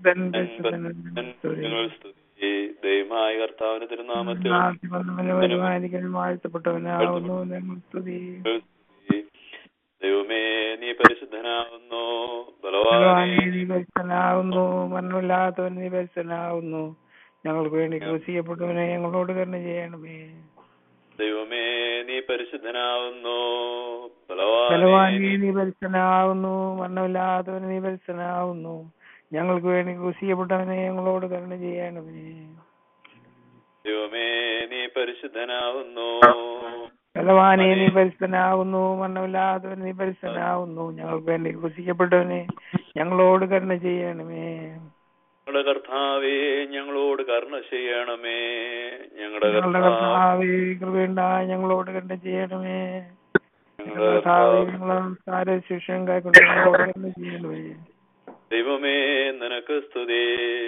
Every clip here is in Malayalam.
പരിശുദ്ധൻ പരിശുദ്ധൻ സ്തുതി. ഞങ്ങൾ സ്തുതി ദൈവമായ കർത്താവിന് തിരുനാമത്തിൽ നാട്ടിൽ വന്നവന് വരുമാനിക്കലും വാഴ്ത്തപ്പെട്ടവനാവുന്നു ഞങ്ങൾ സ്തുതി സ്തുതി. ദൈവമേ നീ പരിശുദ്ധനാവുന്നു ഭഗവാനേ, ബലവാനേ നീ പരിശുദ്ധനാവുന്നു മരണമില്ലാത്തവൻ നീ പരിശുദ്ധനാവുന്നു ഞങ്ങൾക്ക് വേണ്ടി ക്രൂശിക്കപ്പെട്ടവനെ ഞങ്ങളോട് കരുണ ചെയ്യണമേ ദൈവമേ നീ പരിശുദ്ധനാവുന്നു ബലവാനേ ബലവാനേ നീ പരിശുദ്ധനാവുന്നു മരണമില്ലാത്തവൻ നീ പരിശുദ്ധനാവുന്നു ഞങ്ങൾക്ക് വേണ്ടി ക്രൂശിക്കപ്പെട്ടവനെ ഞങ്ങളോട് കരുണ ചെയ്യണമേ ദൈവമേ നീ പരിശുദ്ധനാവുന്നു ബലവാനെ നീ പരിശുദ്ധനാവുന്നു മരണമില്ലാത്തവൻ നീ പരിശുദ്ധനാവുന്നു ഞങ്ങൾക്ക് വേണ്ടി ക്രൂശിക്കപ്പെട്ടവനെ ഞങ്ങളോട് കരുണ ചെയ്യണമേ ഞങ്ങളുടെ കർത്താവേ ഞങ്ങളോട് കരുണ ചെയ്യണമേ ഞങ്ങളുടെ ഞങ്ങളുടെ കർത്താവ് കർത്താവേ കൃപയുണ്ടായി ഞങ്ങളോട് കരുണ ചെയ്യണമേ ഞങ്ങളുടെ കർത്താവേ കർത്താവ് ഞങ്ങളെ നമസ്കാര ശിക്ഷയും കൈക്കൊണ്ട് ഞങ്ങളോട് കരുണ ചെയ്യണമേ ദൈവമേ നിനക്ക് സ്തുതി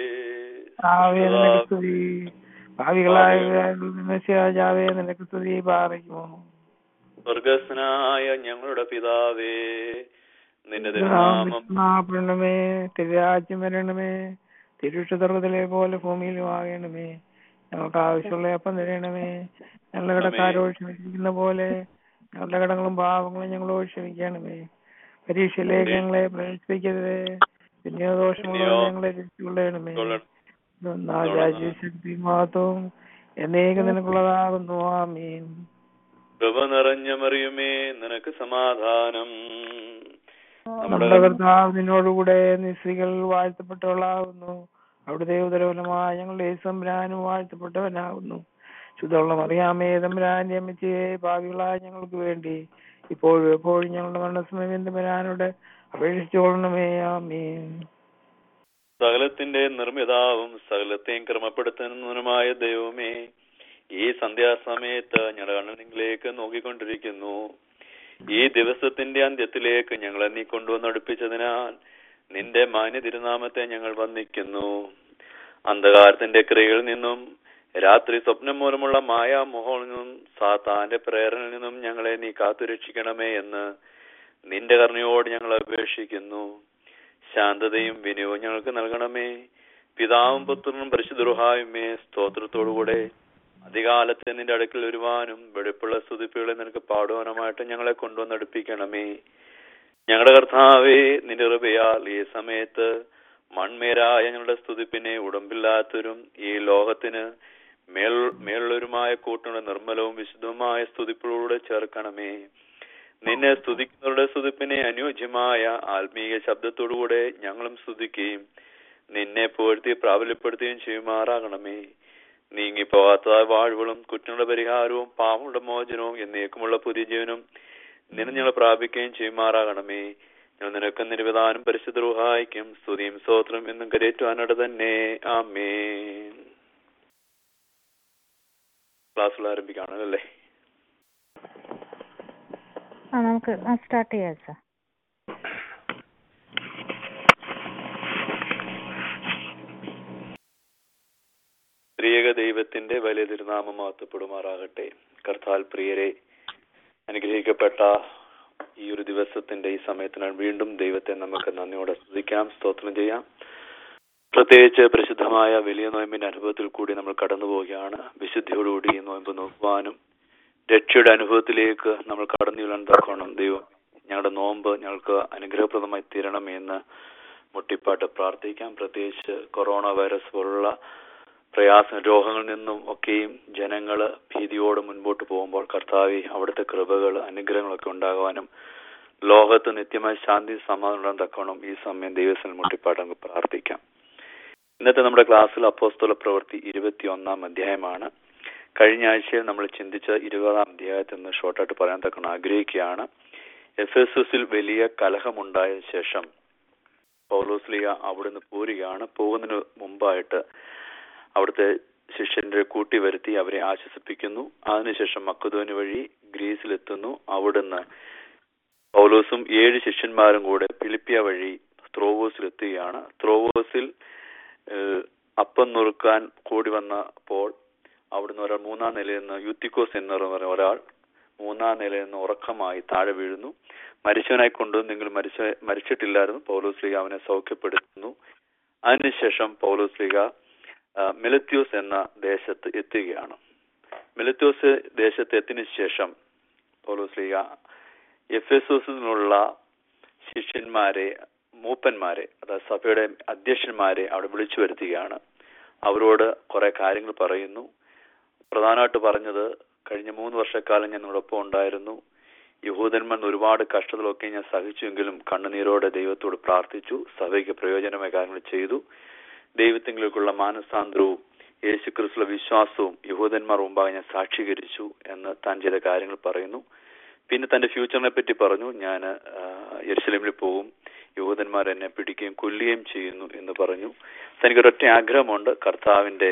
ആവേ നിനക്ക് സ്തുതി ഭാവികളായ രാജാവേ നിനക്ക് സ്തുതി പാറിക്കുമോ സ്വർഗസ്നായ ഞങ്ങളുടെ പിതാവേ നിന്റെ തിരുനാമം നാമേ തിരുരാജ്യം വരണമേ തിരുഷുതർവത്തിലെ പോലെ ഭൂമിയിലും ആകണമേ ഞങ്ങൾക്ക് ആവശ്യമുള്ള അപ്പം തരണമേ ഞങ്ങളുടെ കടക്കാരോട് ക്ഷമിക്കുന്ന പോലെ ഞങ്ങളുടെ കടങ്ങളും പാവങ്ങളും ഞങ്ങളോട് ക്ഷമിക്കണമേ പരീക്ഷയിലേക്ക് ഞങ്ങളെ പ്രവേശിപ്പിക്കരുത് പിന്നെ ദോഷമുള്ള ഞങ്ങളെ രക്ഷിക്കൊള്ളണമേ രാജ്യശക്തി മാത്രവും എന്നേക്കും നിനക്കുള്ളതാകുന്നു ആമീൻ കൃപ നിറഞ്ഞ മറിയുമേ നിനക്ക് സമാധാനം നമ്മുടെ നമ്മുടെ കർത്താവ് നിന്നോടുകൂടെ നിസ്ത്രീകൾ വാഴ്ത്തപ്പെട്ടവളാകുന്നു അവിടുത്തെ ഉദരവലമായ ഞങ്ങളുടെ സംബ്രാനും വാഴ്ത്തപ്പെട്ടവനാകുന്നു ശുദ്ധവെള്ളം അറിയാമേ തമ്പുരാന്റെ അമ്മച്ചിയെ ഭാവികളായ ഞങ്ങൾക്ക് വേണ്ടി ഇപ്പോഴും എപ്പോഴും ഞങ്ങളുടെ മരണസമയം തമ്പുരാനോട് അപേക്ഷിച്ചുകൊള്ളണമേ ആമീൻ സകലത്തിന്റെ നിർമ്മിതാവും സകലത്തെയും ക്രമപ്പെടുത്തുന്നതിനുമായ ദൈവമേ ഈ സന്ധ്യാസമയത്ത് ഞങ്ങളുടെ കണ്ണനിലേക്ക് നോക്കിക്കൊണ്ടിരിക്കുന്നു ഈ ദിവസത്തിന്റെ അന്ത്യത്തിലേക്ക് ഞങ്ങളെ നീ കൊണ്ടുവന്ന് അടുപ്പിച്ചതിനാൽ നിന്റെ മാന്യ തിരുനാമത്തെ ഞങ്ങൾ വന്ദിക്കുന്നു അന്ധകാരത്തിന്റെ ക്രിയകളിൽ നിന്നും രാത്രി സ്വപ്നം മൂലമുള്ള മായാമോഹങ്ങളിൽ നിന്നും സാത്താന്റെ പ്രേരണയിൽ നിന്നും ഞങ്ങളെ നീ കാത്തുരക്ഷിക്കണമേ എന്ന് നിന്റെ കരുണയോട് ഞങ്ങൾ അപേക്ഷിക്കുന്നു ശാന്തതയും വിനയവും ഞങ്ങൾക്ക് നൽകണമേ പിതാവും പുത്രനും പരിശുദ്ധരുഹായുമേ സ്തോത്രത്തോടുകൂടെ അധികാലത്ത് നിന്റെ അടുക്കൽ വരുവാനും വെളുപ്പുള്ള സ്തുതിപ്പുകളെ നിനക്ക് പാടുവാനുമായിട്ട് ഞങ്ങളെ കൊണ്ടുവന്ന് അടുപ്പിക്കണമേ ഞങ്ങളുടെ കർത്താവേ നിന്റെ കൃപയാൽ ഈ സമയത്ത് മൺമേരായ ഞങ്ങളുടെ സ്തുതിപ്പിനെ ഉടമ്പില്ലാത്തവരും ഈ ലോകത്തിന് മേൽ മേലുള്ളവരുമായ കൂട്ടുള്ള നിർമ്മലവും വിശുദ്ധവുമായ സ്തുതിപ്പിലൂടെ ചേർക്കണമേ നിന്നെ സ്തുതിക്കുന്നവരുടെ സ്തുതിപ്പിനെ അനുയോജ്യമായ ആത്മീയ ശബ്ദത്തോടുകൂടെ ഞങ്ങളും സ്തുതിക്കുകയും നിന്നെ പുകഴ്ത്തി പ്രാബല്യപ്പെടുത്തുകയും ചെയ്യുമാറാകണമേ നീങ്ങിപ്പോകാത്ത വാഴ്വുകളും കുറ്റങ്ങളുടെ പരിഹാരവും പാവങ്ങളുടെ മോചനവും എന്നേക്കുമുള്ള പുതിയ ജീവനും നിന്നെ ഞങ്ങൾ പ്രാപിക്കുകയും ചെയ്യുമാറാകണമേ ഞങ്ങൾ നിനക്ക് നിരവധാനം പരിശുദ്ധ റുഹായിക്കും സ്തുതിയും സ്തോത്രം എന്നും കരയേറ്റുവാനോട് തന്നെ ആമേ ക്ലാസ്സുകൾ ആരംഭിക്കുകയാണല്ലേ ആ നമുക്ക് സ്റ്റാർട്ട് ചെയ്യാം സാർ പ്രിയക ദൈവത്തിന്റെ വലിയ തിരുനാമം മഹത്വപ്പെടുമാറാകട്ടെ കർത്താൽ പ്രിയരെ അനുഗ്രഹിക്കപ്പെട്ട ഈ ഒരു ദിവസത്തിന്റെ ഈ സമയത്തിനാൽ വീണ്ടും ദൈവത്തെ നമുക്ക് നന്ദിയോടെ സ്തുതിക്കാം സ്തോത്രം ചെയ്യാം പ്രത്യേകിച്ച് പ്രസിദ്ധമായ വലിയ നോയമ്പിന്റെ അനുഭവത്തിൽ കൂടി നമ്മൾ കടന്നു പോവുകയാണ് വിശുദ്ധിയോടുകൂടി ഈ നോയമ്പ് നോക്കുവാനും രക്ഷയുടെ അനുഭവത്തിലേക്ക് നമ്മൾ കടന്നു ചെല്ലാൻ തക്കോണം ദൈവം ഞങ്ങളുടെ നോമ്പ് ഞങ്ങൾക്ക് അനുഗ്രഹപ്രദമായി തീരണം എന്ന് മുട്ടിപ്പാട്ട് പ്രാർത്ഥിക്കാം പ്രത്യേകിച്ച് കൊറോണ വൈറസ് പോലുള്ള പ്രയാസ രോഗങ്ങളിൽ നിന്നും ഒക്കെയും ജനങ്ങള് ഭീതിയോടെ മുൻപോട്ട് പോകുമ്പോൾ കർത്താവി അവിടുത്തെ കൃപകൾ അനുഗ്രഹങ്ങളൊക്കെ ഉണ്ടാകുവാനും ലോകത്ത് നിത്യമായ ശാന്തി സമാധാനം തക്കണം ഈ സമയം ദൈവത്തിൽ മുട്ടിപ്പാട്ട് നമുക്ക് പ്രാർത്ഥിക്കാം ഇന്നത്തെ നമ്മുടെ ക്ലാസ്സിൽ അപ്പോസ്തല പ്രവൃത്തി ഇരുപത്തി ഒന്നാം അധ്യായമാണ് കഴിഞ്ഞ ആഴ്ചയിൽ നമ്മൾ ചിന്തിച്ച ഇരുപതാം അധ്യായത്തിൽ നിന്ന് ഷോർട്ടായിട്ട് പറയാൻ തക്കണം ആഗ്രഹിക്കുകയാണ് എഫ് എസ് എസിൽ വലിയ കലഹമുണ്ടായ ശേഷം പൗലോസ്ലിയ അവിടുന്ന് പോരുകയാണ് പോകുന്നതിന് മുമ്പായിട്ട് അവിടുത്തെ ശിഷ്യന്റെ കൂട്ടി വരുത്തി അവരെ ആശ്വസിപ്പിക്കുന്നു അതിനുശേഷം മക്കതോന് വഴി ഗ്രീസിലെത്തുന്നു അവിടുന്ന് പൗലോസും ഏഴ് ശിഷ്യന്മാരും കൂടെ ഫിലിപ്പിയ വഴി ത്രോവോസിലെത്തുകയാണ് ത്രോവോസിൽ ഏഹ്, അപ്പം നുറുക്കാൻ കൂടി വന്നപ്പോൾ അവിടുന്ന് ഒരാൾ മൂന്നാം നിലയിൽ നിന്ന് യുത്തിക്കോസ് എന്ന് പറയുന്ന ഒരാൾ മൂന്നാം നിലയിൽ നിന്ന് ഉറക്കമായി താഴെ വീഴുന്നു മരിച്ചവനായി കൊണ്ടുവന്നെങ്കിൽ മരിച്ച മരിച്ചിട്ടില്ലായിരുന്നു പൗലോസ്ലീഗ അവനെ സൗഖ്യപ്പെടുത്തുന്നു അതിനുശേഷം പൗലോസ്ലിക മിലത്യൂസ് എന്ന ദേശത്ത് എത്തുകയാണ് മിലത്യൂസ് ദേശത്ത് എത്തിയതിനു ശേഷം പൗലോസ്ലിക എഫെസോസിൽ നിന്നുള്ള ശിഷ്യന്മാരെ മൂപ്പന്മാരെ അതായത് സഭയുടെ അധ്യക്ഷന്മാരെ അവിടെ വിളിച്ചു വരുത്തുകയാണ് അവരോട് കുറെ കാര്യങ്ങൾ പറയുന്നു പ്രധാനമായിട്ട് പറഞ്ഞത് കഴിഞ്ഞ മൂന്ന് വർഷക്കാലം ഞാൻ നിങ്ങളൊപ്പം ഉണ്ടായിരുന്നു യഹൂദന്മാർ ഒരുപാട് കഷ്ടതകളൊക്കെ ഞാൻ സഹിച്ചുവെങ്കിലും കണ്ണുനീരോടെ ദൈവത്തോട് പ്രാർത്ഥിച്ചു സഭയ്ക്ക് പ്രയോജനമായ കാര്യങ്ങൾ ചെയ്തു ദൈവത്തിലേക്കുള്ള മാനസാന്തരവും യേശു ക്രിസ്തുള്ള വിശ്വാസവും യഹൂദന്മാർ മുമ്പാകെ ഞാൻ സാക്ഷീകരിച്ചു എന്ന് താൻ ചെയ്ത കാര്യങ്ങൾ പറയുന്നു പിന്നെ തന്റെ ഫ്യൂച്ചറിനെ പറ്റി പറഞ്ഞു ഞാൻ യെരുസലേമിൽ പോകും യഹൂദന്മാർ എന്നെ പിടിക്കുകയും കൊല്ലുകയും ചെയ്യുന്നു എന്ന് പറഞ്ഞു തനിക്കൊരൊറ്റ ആഗ്രഹമുണ്ട് കർത്താവിന്റെ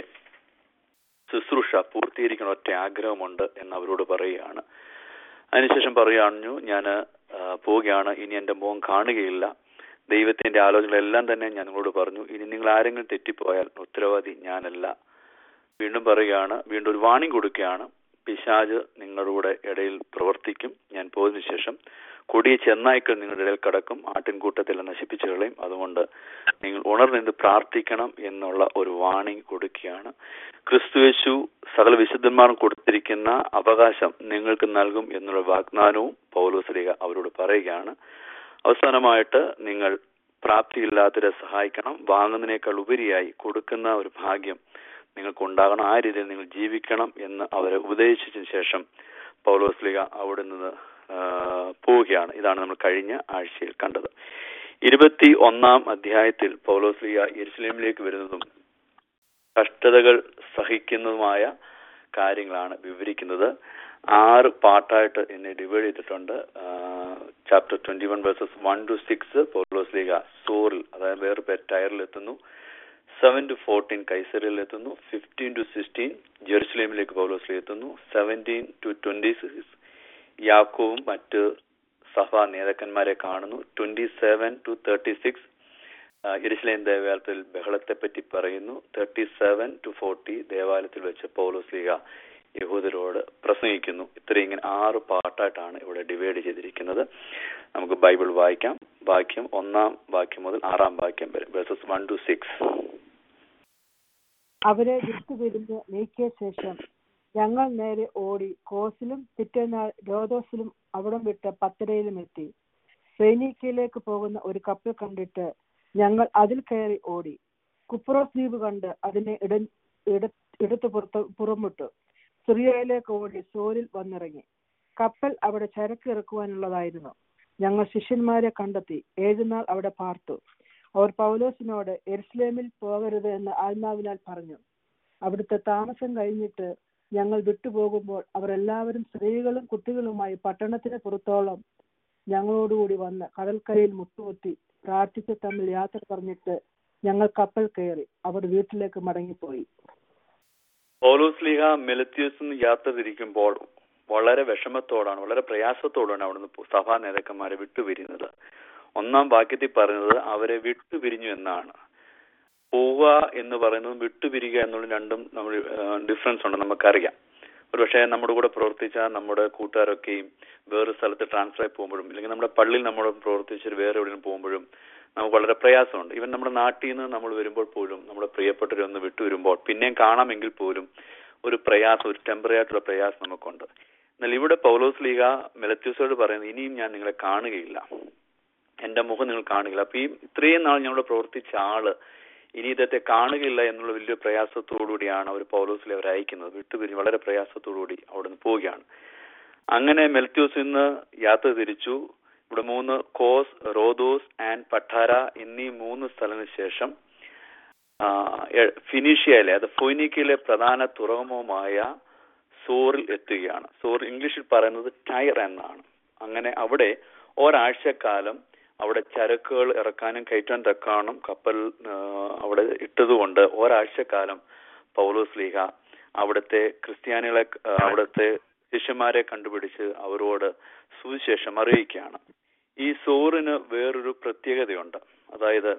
ശുശ്രൂഷ പൂർത്തീകരിക്കുന്ന ഒറ്റ ആഗ്രഹമുണ്ട് എന്ന് അവരോട് പറയുകയാണ് അതിനുശേഷം പറയുകയാണു ഞാൻ പോവുകയാണ് ഇനി എന്റെ മുഖം കാണുകയില്ല ദൈവത്തിന്റെ ആലോചനകളെല്ലാം തന്നെ ഞാൻ നിങ്ങളോട് പറഞ്ഞു ഇനി നിങ്ങൾ ആരെങ്കിലും തെറ്റിപ്പോയാൽ ഉത്തരവാദി ഞാനല്ല വീണ്ടും പറയുകയാണ് വീണ്ടും ഒരു വാണിംഗ് കൊടുക്കുകയാണ് പിശാജ് നിങ്ങളുടെ ഇടയിൽ പ്രവർത്തിക്കും ഞാൻ പോയതിനു ശേഷം കൊടിയ ചെന്നായ്ക്കൾ നിങ്ങളുടെ ഇടയിൽ കടക്കും ആട്ടിൻകൂട്ടത്തിൽ നശിപ്പിച്ചു കളയും അതുകൊണ്ട് നിങ്ങൾ ഉണർന്നിന്ന് പ്രാർത്ഥിക്കണം എന്നുള്ള ഒരു വാണിംഗ് കൊടുക്കുകയാണ് ക്രിസ്തുയേശു സകല വിശുദ്ധന്മാരും കൊടുത്തിരിക്കുന്ന അവകാശം നിങ്ങൾക്ക് നൽകും എന്നുള്ള വാഗ്ദാനവും പൗലോസ്ലിക അവരോട് പറയുകയാണ് അവസാനമായിട്ട് നിങ്ങൾ പ്രാപ്തിയില്ലാത്തവരെ സഹായിക്കണം വാങ്ങുന്നതിനേക്കാൾ ഉപരിയായി കൊടുക്കുന്ന ഒരു ഭാഗ്യം നിങ്ങൾക്ക് ഉണ്ടാകണം ആ രീതിയിൽ നിങ്ങൾ ജീവിക്കണം എന്ന് അവരെ ഉപദേശിച്ചതിന് ശേഷം പൗലോസ്ലിക അവിടെ നിന്ന് പോവുകയാണ് ഇതാണ് നമ്മൾ കഴിഞ്ഞ ആഴ്ചയിൽ കണ്ടത് ഇരുപത്തി ഒന്നാം അധ്യായത്തിൽ പൗലോസ്ലിക യെരുസലേമിലേക്ക് വരുന്നതും കഷ്ടതകൾ സഹിക്കുന്നതുമായ കാര്യങ്ങളാണ് വിവരിക്കുന്നത് ആറ് പാർട്ടായിട്ട് എന്നെ ഡിവൈഡ് ചെയ്തിട്ടുണ്ട് chapter twenty one verses one to six പൗലോസ്ലിക സോറിൽ അതായത് വേറെ ബെറ്റയറിൽ എത്തുന്നു സെവൻ ടു ഫോർട്ടീൻ കൈസറിൽ എത്തുന്നു ഫിഫ്റ്റീൻ ടു സിക്സ്റ്റീൻ ജെറുസലേമിലേക്ക് പൗലോസ്ലിക എത്തുന്നു സെവൻറ്റീൻ ടു ട്വന്റി സിക്സ് യാക്കോവും മറ്റ് സഭാ നേതാക്കന്മാരെ കാണുന്നു twenty seven to thirty six യെരുസലേം ദേവാലയത്തിൽ ബഹളത്തെ പറ്റി പറയുന്നു തേർട്ടി സെവൻ ടു ഫോർട്ടി ദേവാലയത്തിൽ വെച്ച് പൗലോസ്ലിക യഹൂദരോട് പ്രസംഗിക്കുന്നു ഇത്രയും ഇങ്ങനെ ആറ് പാർട്ടായിട്ടാണ് ഇവിടെ ഡിവൈഡ് ചെയ്തിരിക്കുന്നത് നമുക്ക് ബൈബിൾ വായിക്കാം വാക്യം ഒന്നാം വാക്യം മുതൽ ആറാം വാക്യം വരെ വേഴ്സസ് വൺ ടു സിക്സ് അവരെ വിട്ടുപിരിഞ്ഞ് നീക്കിയ ശേഷം ഞങ്ങൾ നേരെ ഓടി കോസിലും പിറ്റേന്നാൾ രോദോസിലും അവിടം വിട്ട് പത്തരയിലും എത്തി ഫെനീക്കയിലേക്ക് പോകുന്ന ഒരു കപ്പൽ കണ്ടിട്ട് ഞങ്ങൾ അതിൽ കയറി ഓടി കുപ്രോസ് ദ്വീപ് കണ്ട് അതിനെ ഇട ഇടത്ത് പുറത്ത് പുറമിട്ടു സിറിയയിലേക്ക് ഓടി സോരിൽ വന്നിറങ്ങി കപ്പൽ അവിടെ ചരക്ക് ഇറക്കുവാനുള്ളതായിരുന്നു ഞങ്ങൾ ശിഷ്യന്മാരെ കണ്ടെത്തി ഏഴുനാൾ അവിടെ പാർത്തു അവർ പൗലോസിനോട് എരുസലേമിൽ പോകരുത് എന്ന് ആത്മാവിനാൽ പറഞ്ഞു അവിടുത്തെ താമസം കഴിഞ്ഞിട്ട് ഞങ്ങൾ വിട്ടുപോകുമ്പോൾ അവർ എല്ലാവരും സ്ത്രീകളും കുട്ടികളുമായി പട്ടണത്തിന് പുറത്തോളം ഞങ്ങളോടുകൂടി വന്ന് കടൽക്കരയിൽ മുട്ടുകുത്തി പ്രാർത്ഥിച്ച് തമ്മിൽ യാത്ര പറഞ്ഞിട്ട് ഞങ്ങൾ കപ്പൽ കയറി അവർ വീട്ടിലേക്ക് മടങ്ങിപ്പോയി പൗലോസ്ലിഹ മെലത്യൂസ് നിന്ന് യാത്ര തിരിക്കുമ്പോൾ വളരെ വിഷമത്തോടാണ് വളരെ പ്രയാസത്തോടാണ് അവിടുന്ന് സഭാ നേതാക്കന്മാരെ വിട്ടുപിരിയുന്നത് ഒന്നാം വാക്യത്തിൽ പറയുന്നത് അവരെ വിട്ടുപിരിഞ്ഞു എന്നാണ് പോവുക എന്ന് പറയുന്നതും വിട്ടുപിരിയുക എന്നുള്ള രണ്ടും നമ്മൾ ഡിഫറൻസ് ഉണ്ട് നമുക്കറിയാം ഒരുപക്ഷെ നമ്മുടെ കൂടെ പ്രവർത്തിച്ച നമ്മുടെ കൂട്ടുകാരൊക്കെയും വേറെ സ്ഥലത്ത് ട്രാൻസ്ഫർ ആയി പോകുമ്പോഴും അല്ലെങ്കിൽ നമ്മുടെ പള്ളിയിൽ നമ്മൾ പ്രവർത്തിച്ചിട്ട് വേറെ എവിടെയും പോകുമ്പോഴും നമുക്ക് വളരെ പ്രയാസമുണ്ട് ഈവൻ നമ്മുടെ നാട്ടിൽ നിന്ന് നമ്മൾ വരുമ്പോൾ പോലും നമ്മുടെ പ്രിയപ്പെട്ടവരെ ഒന്ന് വിട്ടു വരുമ്പോൾ പിന്നെയും കാണാമെങ്കിൽ പോലും ഒരു പ്രയാസം ഒരു ടെമ്പററി ആയിട്ടുള്ള പ്രയാസം നമുക്കുണ്ട് എന്നാൽ ഇവിടെ പൗലോസ് ലീഗ മെലത്യൂസോട് പറയുന്നത് ഇനിയും ഞാൻ നിങ്ങളെ കാണുകയില്ല എന്റെ മുഖം നിങ്ങൾ കാണുകയില്ല അപ്പൊ ഈ ഇത്രയും നാൾ ഞങ്ങളോട് പ്രവർത്തിച്ച ആള് ഇനി ഇദ്ദേഹത്തെ കാണുകയില്ല എന്നുള്ള വലിയ പ്രയാസത്തോടുകൂടിയാണ് അവർ പൗലോസിൽ അവർ അയക്കുന്നത് വിട്ടുപിരിഞ്ഞ് വളരെ പ്രയാസത്തോടുകൂടി അവിടെ നിന്ന് പോവുകയാണ് അങ്ങനെ മെൽത്യൂസ് ഇന്ന് യാത്ര തിരിച്ചു ഇവിടെ മൂന്ന് കോസ് റോദോസ് ആൻഡ് പട്ടാര എന്നീ മൂന്ന് സ്ഥലങ്ങൾക്ക് ശേഷം ഫിനീഷ്യയിലെ അത് ഫൊയ്നിക്കയിലെ പ്രധാന തുറമുഖമായ സോറിൽ എത്തുകയാണ് സോർ ഇംഗ്ലീഷിൽ പറയുന്നത് ടയർ എന്നാണ് അങ്ങനെ അവിടെ ഒരാഴ്ചക്കാലം അവിടെ ചരക്കുകൾ ഇറക്കാനും കയറ്റാൻ തക്കാനും കപ്പൽ അവിടെ ഇട്ടതുകൊണ്ട് ഒരാഴ്ചക്കാലം പൗലോസ് ലീഹ അവിടുത്തെ ക്രിസ്ത്യാനികളെ അവിടുത്തെ ശിഷ്യന്മാരെ കണ്ടുപിടിച്ച് അവരോട് സുവിശേഷം അറിയിക്കുകയാണ് ഈ സോറിന് വേറൊരു പ്രത്യേകതയുണ്ട് അതായത്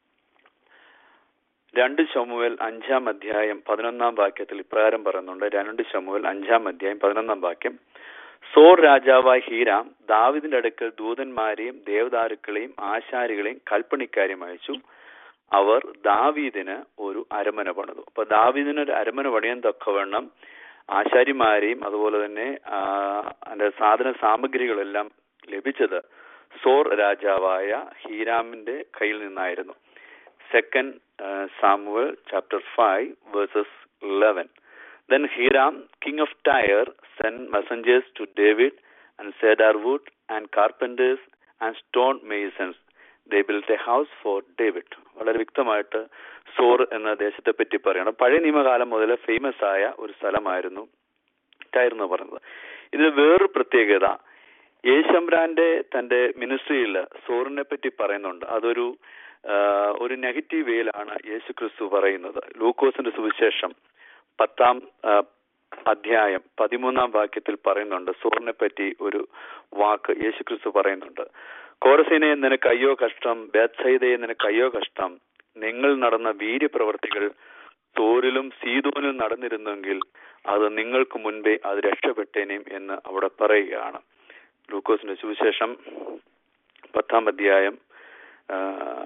രണ്ട് ശമുവേൽ അഞ്ചാം അധ്യായം പതിനൊന്നാം വാക്യത്തിൽ ഇപ്രകാരം പറയുന്നുണ്ട് രണ്ട് ശമുവേൽ അഞ്ചാം അധ്യായം പതിനൊന്നാം വാക്യം സോർ രാജാവായ ഹീരാം ദാവിദിന്റെ അടുക്കൽ ദൂതന്മാരെയും ദേവദാരുക്കളെയും ആശാരികളെയും കൽപ്പണിക്കാരെയും അയച്ചു അവർ ദാവീദിന് ഒരു അരമന പണിതു അപ്പൊ ദാവീദിന് ഒരു അരമന പണിയാൻ തക്കവണ്ണം ആശാരിമാരെയും അതുപോലെ തന്നെ ആ, അതിന്റെ സാധന സാമഗ്രികളെല്ലാം ലഭിച്ചത് സോർ രാജാവായ ഹീരാമിന്റെ കയ്യിൽ നിന്നായിരുന്നു second Samuel chapter five verses eleven Then Hiram, king of Tyre, sent messengers to David and cedar wood and carpenters and stone masons. They built a house for David. വളരെ വ്യക്തമായിട്ട് സോർ എന്ന ദേശത്തെ പറ്റി പറയണം പഴയ നിയമകാലം മുതൽ ഫേമസ് ആയ ഒരു സ്ഥലമായിരുന്നു ടയർ എന്ന് പറയുന്നത് ഇതിൽ വേറൊരു പ്രത്യേകത യേശംബ്രാന്റെ തന്റെ മിനിസ്ട്രിയിൽ സോറിനെ പറ്റി പറയുന്നുണ്ട് അതൊരു ആ, ഒരു നെഗറ്റീവ് വേയിലാണ് യേശു ക്രിസ്തു പറയുന്നത് ലൂക്കോസിന്റെ സുവിശേഷം പത്താം ആ, അധ്യായം പതിമൂന്നാം വാക്യത്തിൽ പറയുന്നുണ്ട് സൂറിനെ പറ്റി ഒരു വാക്ക് യേശുക്രിസ്തു പറയുന്നുണ്ട് കോരസീനെ നിനക്ക് അയ്യോ കഷ്ടം ബേത്സൈതയെ നിനക്ക് അയ്യോ കഷ്ടം നിങ്ങൾ നടന്ന വീര്യപ്രവർത്തികൾ സോറിലും സീതോനിലും നടന്നിരുന്നെങ്കിൽ അത് നിങ്ങൾക്ക് മുൻപേ അത് രക്ഷപ്പെട്ടേനെയും എന്ന് അവിടെ പറയുകയാണ് ലൂക്കോസിന്റെ സുവിശേഷം പത്താം അധ്യായം ആ,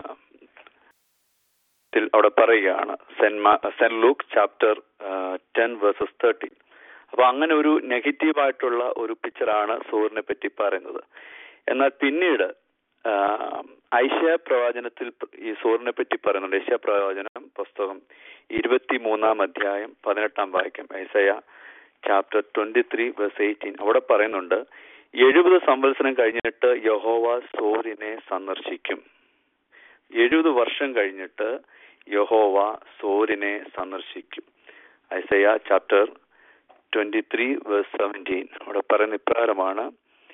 ത്തിൽ അവിടെ പറയുകയാണ് saint saint Luke chapter ten verses thirteen അപ്പൊ അങ്ങനെ ഒരു നെഗറ്റീവ് ആയിട്ടുള്ള ഒരു പിക്ചറാണ് സൂറിനെ പറ്റി പറയുന്നത് എന്നാൽ പിന്നീട് ഐഷ്യ പ്രവാചനത്തിൽ ഈ സൂറിനെ പറ്റി പറയുന്നുണ്ട് ഐഷ്യ പ്രവാചനം പുസ്തകം ഇരുപത്തി മൂന്നാം അധ്യായം പതിനെട്ടാം വാക്യം Isaiah chapter twenty three verse eighteen അവിടെ പറയുന്നുണ്ട് എഴുപത് സംവത്സരം കഴിഞ്ഞിട്ട് യഹോവ സോറിനെ സന്ദർശിക്കും എഴുപത് വർഷം കഴിഞ്ഞിട്ട് യഹോവ സോരിനെ സന്ദർശിക്കും Isaiah chapter twenty three verse seventeen അവിടെ പറയുന്ന ഇപ്രകാരമാണ്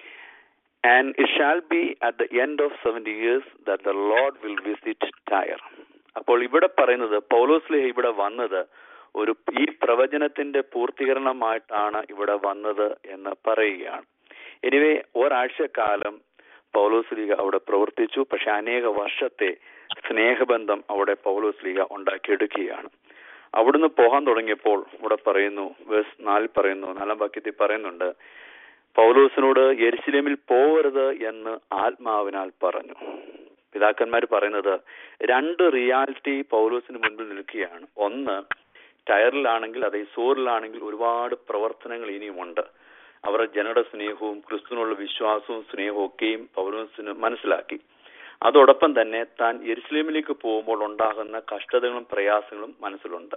and it shall be at the end of seventy years that the Lord will visit Tyre അപ്പോൾ ഇവിടെ പറയുന്നത് പൗലോസ്ലിഹ ഇവിടെ വന്നത് ഒരു ഈ പ്രവചനത്തിന്റെ പൂർത്തീകരണമായിട്ടാണ് ഇവിടെ വന്നത് എന്ന് പറയുകയാണ് എനിവേ ഒരാഴ്ചക്കാലം പൗലോസ്ലിക അവിടെ പ്രവർത്തിച്ചു പക്ഷെ അനേക വർഷത്തെ സ്നേഹബന്ധം അവിടെ പൗലോസ്ലിക ഉണ്ടാക്കിയെടുക്കുകയാണ് അവിടുന്ന് പോകാൻ തുടങ്ങിയപ്പോൾ ഇവിടെ പറയുന്നു വേഴ്സ് നാലിൽ പറയുന്നു നാലാം വാക്യത്തിൽ പറയുന്നുണ്ട് പൗലോസിനോട് യെരുശലേമിൽ പോകരുത് എന്ന് ആത്മാവിനാൽ പറഞ്ഞു പിതാക്കന്മാർ പറയുന്നത് രണ്ട് റിയാലിറ്റി പൗലോസിന് മുൻപിൽ നിൽക്കുകയാണ് ഒന്ന് ടയറിലാണെങ്കിൽ അതേ സോറിലാണെങ്കിൽ ഒരുപാട് പ്രവർത്തനങ്ങൾ ഇനിയുമുണ്ട് അവരുടെ ജനയുടെ സ്നേഹവും ക്രിസ്തുവിനുള്ള വിശ്വാസവും സ്നേഹവും ഒക്കെയും പൗലോസിന് മനസ്സിലാക്കി അതോടൊപ്പം തന്നെ താൻ യെരുസലേമിലേക്ക് പോകുമ്പോൾ ഉണ്ടാകുന്ന കഷ്ടതകളും പ്രയാസങ്ങളും മനസ്സിലുണ്ട്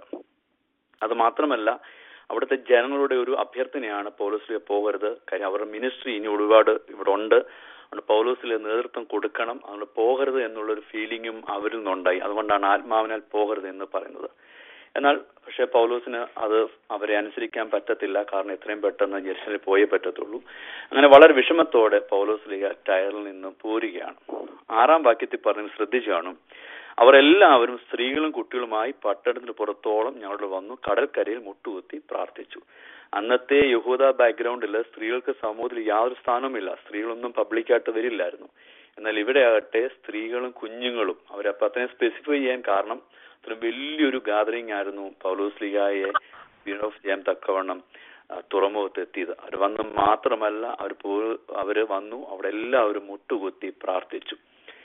അത് മാത്രമല്ല അവിടുത്തെ ജനങ്ങളുടെ ഒരു അഭ്യർത്ഥനയാണ് പൗലോസിലെ പോകരുത് കാര്യം അവരുടെ മിനിസ്ട്രി ഇനി ഒരുപാട് ഇവിടെ ഉണ്ട് അതുകൊണ്ട് പൗലോസിലെ നേതൃത്വം കൊടുക്കണം അതുകൊണ്ട് പോകരുത് എന്നുള്ളൊരു ഫീലിംഗും അവരിൽ നിന്നുണ്ടായി അതുകൊണ്ടാണ് ആത്മാവിനാൽ പോകരുത് എന്ന് പറയുന്നത് എന്നാൽ പക്ഷെ പൗലോസിന് അത് അവരെ അനുസരിക്കാൻ പറ്റത്തില്ല കാരണം എത്രയും പെട്ടെന്ന് ജെറുസലേമിൽ പോയേ പറ്റത്തുള്ളൂ അങ്ങനെ വളരെ വിഷമത്തോടെ പൗലോസ് ലീഗ ടയറിൽ നിന്ന് പോരുകയാണ് ആറാം വാക്യത്തിൽ പറഞ്ഞ് ശ്രദ്ധിച്ചു കാണും അവരെല്ലാവരും സ്ത്രീകളും കുട്ടികളുമായി പട്ടണത്തിന് പുറത്തോളം ഞങ്ങളുടെ വന്നു കടൽക്കരയിൽ മുട്ടുകുത്തി പ്രാർത്ഥിച്ചു അന്നത്തെ യഹൂദ ബാക്ക്ഗ്രൗണ്ടിൽ സ്ത്രീകൾക്ക് സമൂഹത്തിൽ യാതൊരു സ്ഥാനവുമില്ല സ്ത്രീകളൊന്നും പബ്ലിക്കായിട്ട് വരില്ലായിരുന്നു എന്നാൽ ഇവിടെ ആകട്ടെ സ്ത്രീകളും കുഞ്ഞുങ്ങളും അവരപ്പം അത്രയും സ്പെസിഫൈ ചെയ്യാൻ കാരണം അത്ര വലിയൊരു ഗാദറിംഗ് ആയിരുന്നു പൗലോസ് ലീഗായെ ഓഫ് ചെയ്യാൻ തക്കവണ്ണം ആ, തുറമുഖത്ത് എത്തിയത് അവർ വന്ന് മാത്രമല്ല അവർ പോ അവര് വന്നു അവിടെ എല്ലാവരും മുട്ടുകുത്തി പ്രാർത്ഥിച്ചു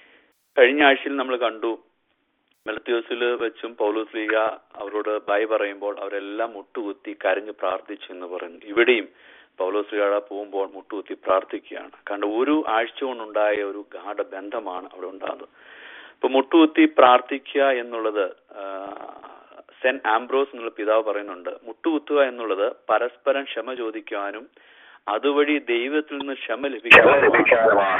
കഴിഞ്ഞ ആഴ്ചയിൽ നമ്മൾ കണ്ടു മെലത്യോസിൽ വെച്ചും പൗലോസ് ലീഗ അവരോട് ബൈ പറയുമ്പോൾ അവരെല്ലാം മുട്ടുകുത്തി കരഞ്ഞു പ്രാർത്ഥിച്ചു എന്ന് പറയുന്നു ഇവിടെയും പൗലോസ് ലീഗ പോകുമ്പോൾ മുട്ടുകുത്തി പ്രാർത്ഥിക്കുകയാണ് കാരണം ഒരു ആഴ്ച കൊണ്ടുണ്ടായ ഒരു ഗാഠ ബന്ധമാണ് അവിടെ ഉണ്ടാകുന്നത് ഇപ്പൊ മുട്ടുകുത്തി പ്രാർത്ഥിക്കുക എന്നുള്ളത് ആ, സെന്റ് ആംബ്രോസ് എന്നുള്ള പിതാവ് പറയുന്നുണ്ട് മുട്ടുകുത്തുക എന്നുള്ളത് പരസ്പരം ക്ഷമ ചോദിക്കുവാനും അതുവഴി ദൈവത്തിൽ നിന്ന് ക്ഷമ ലഭിക്കാനുമാണ്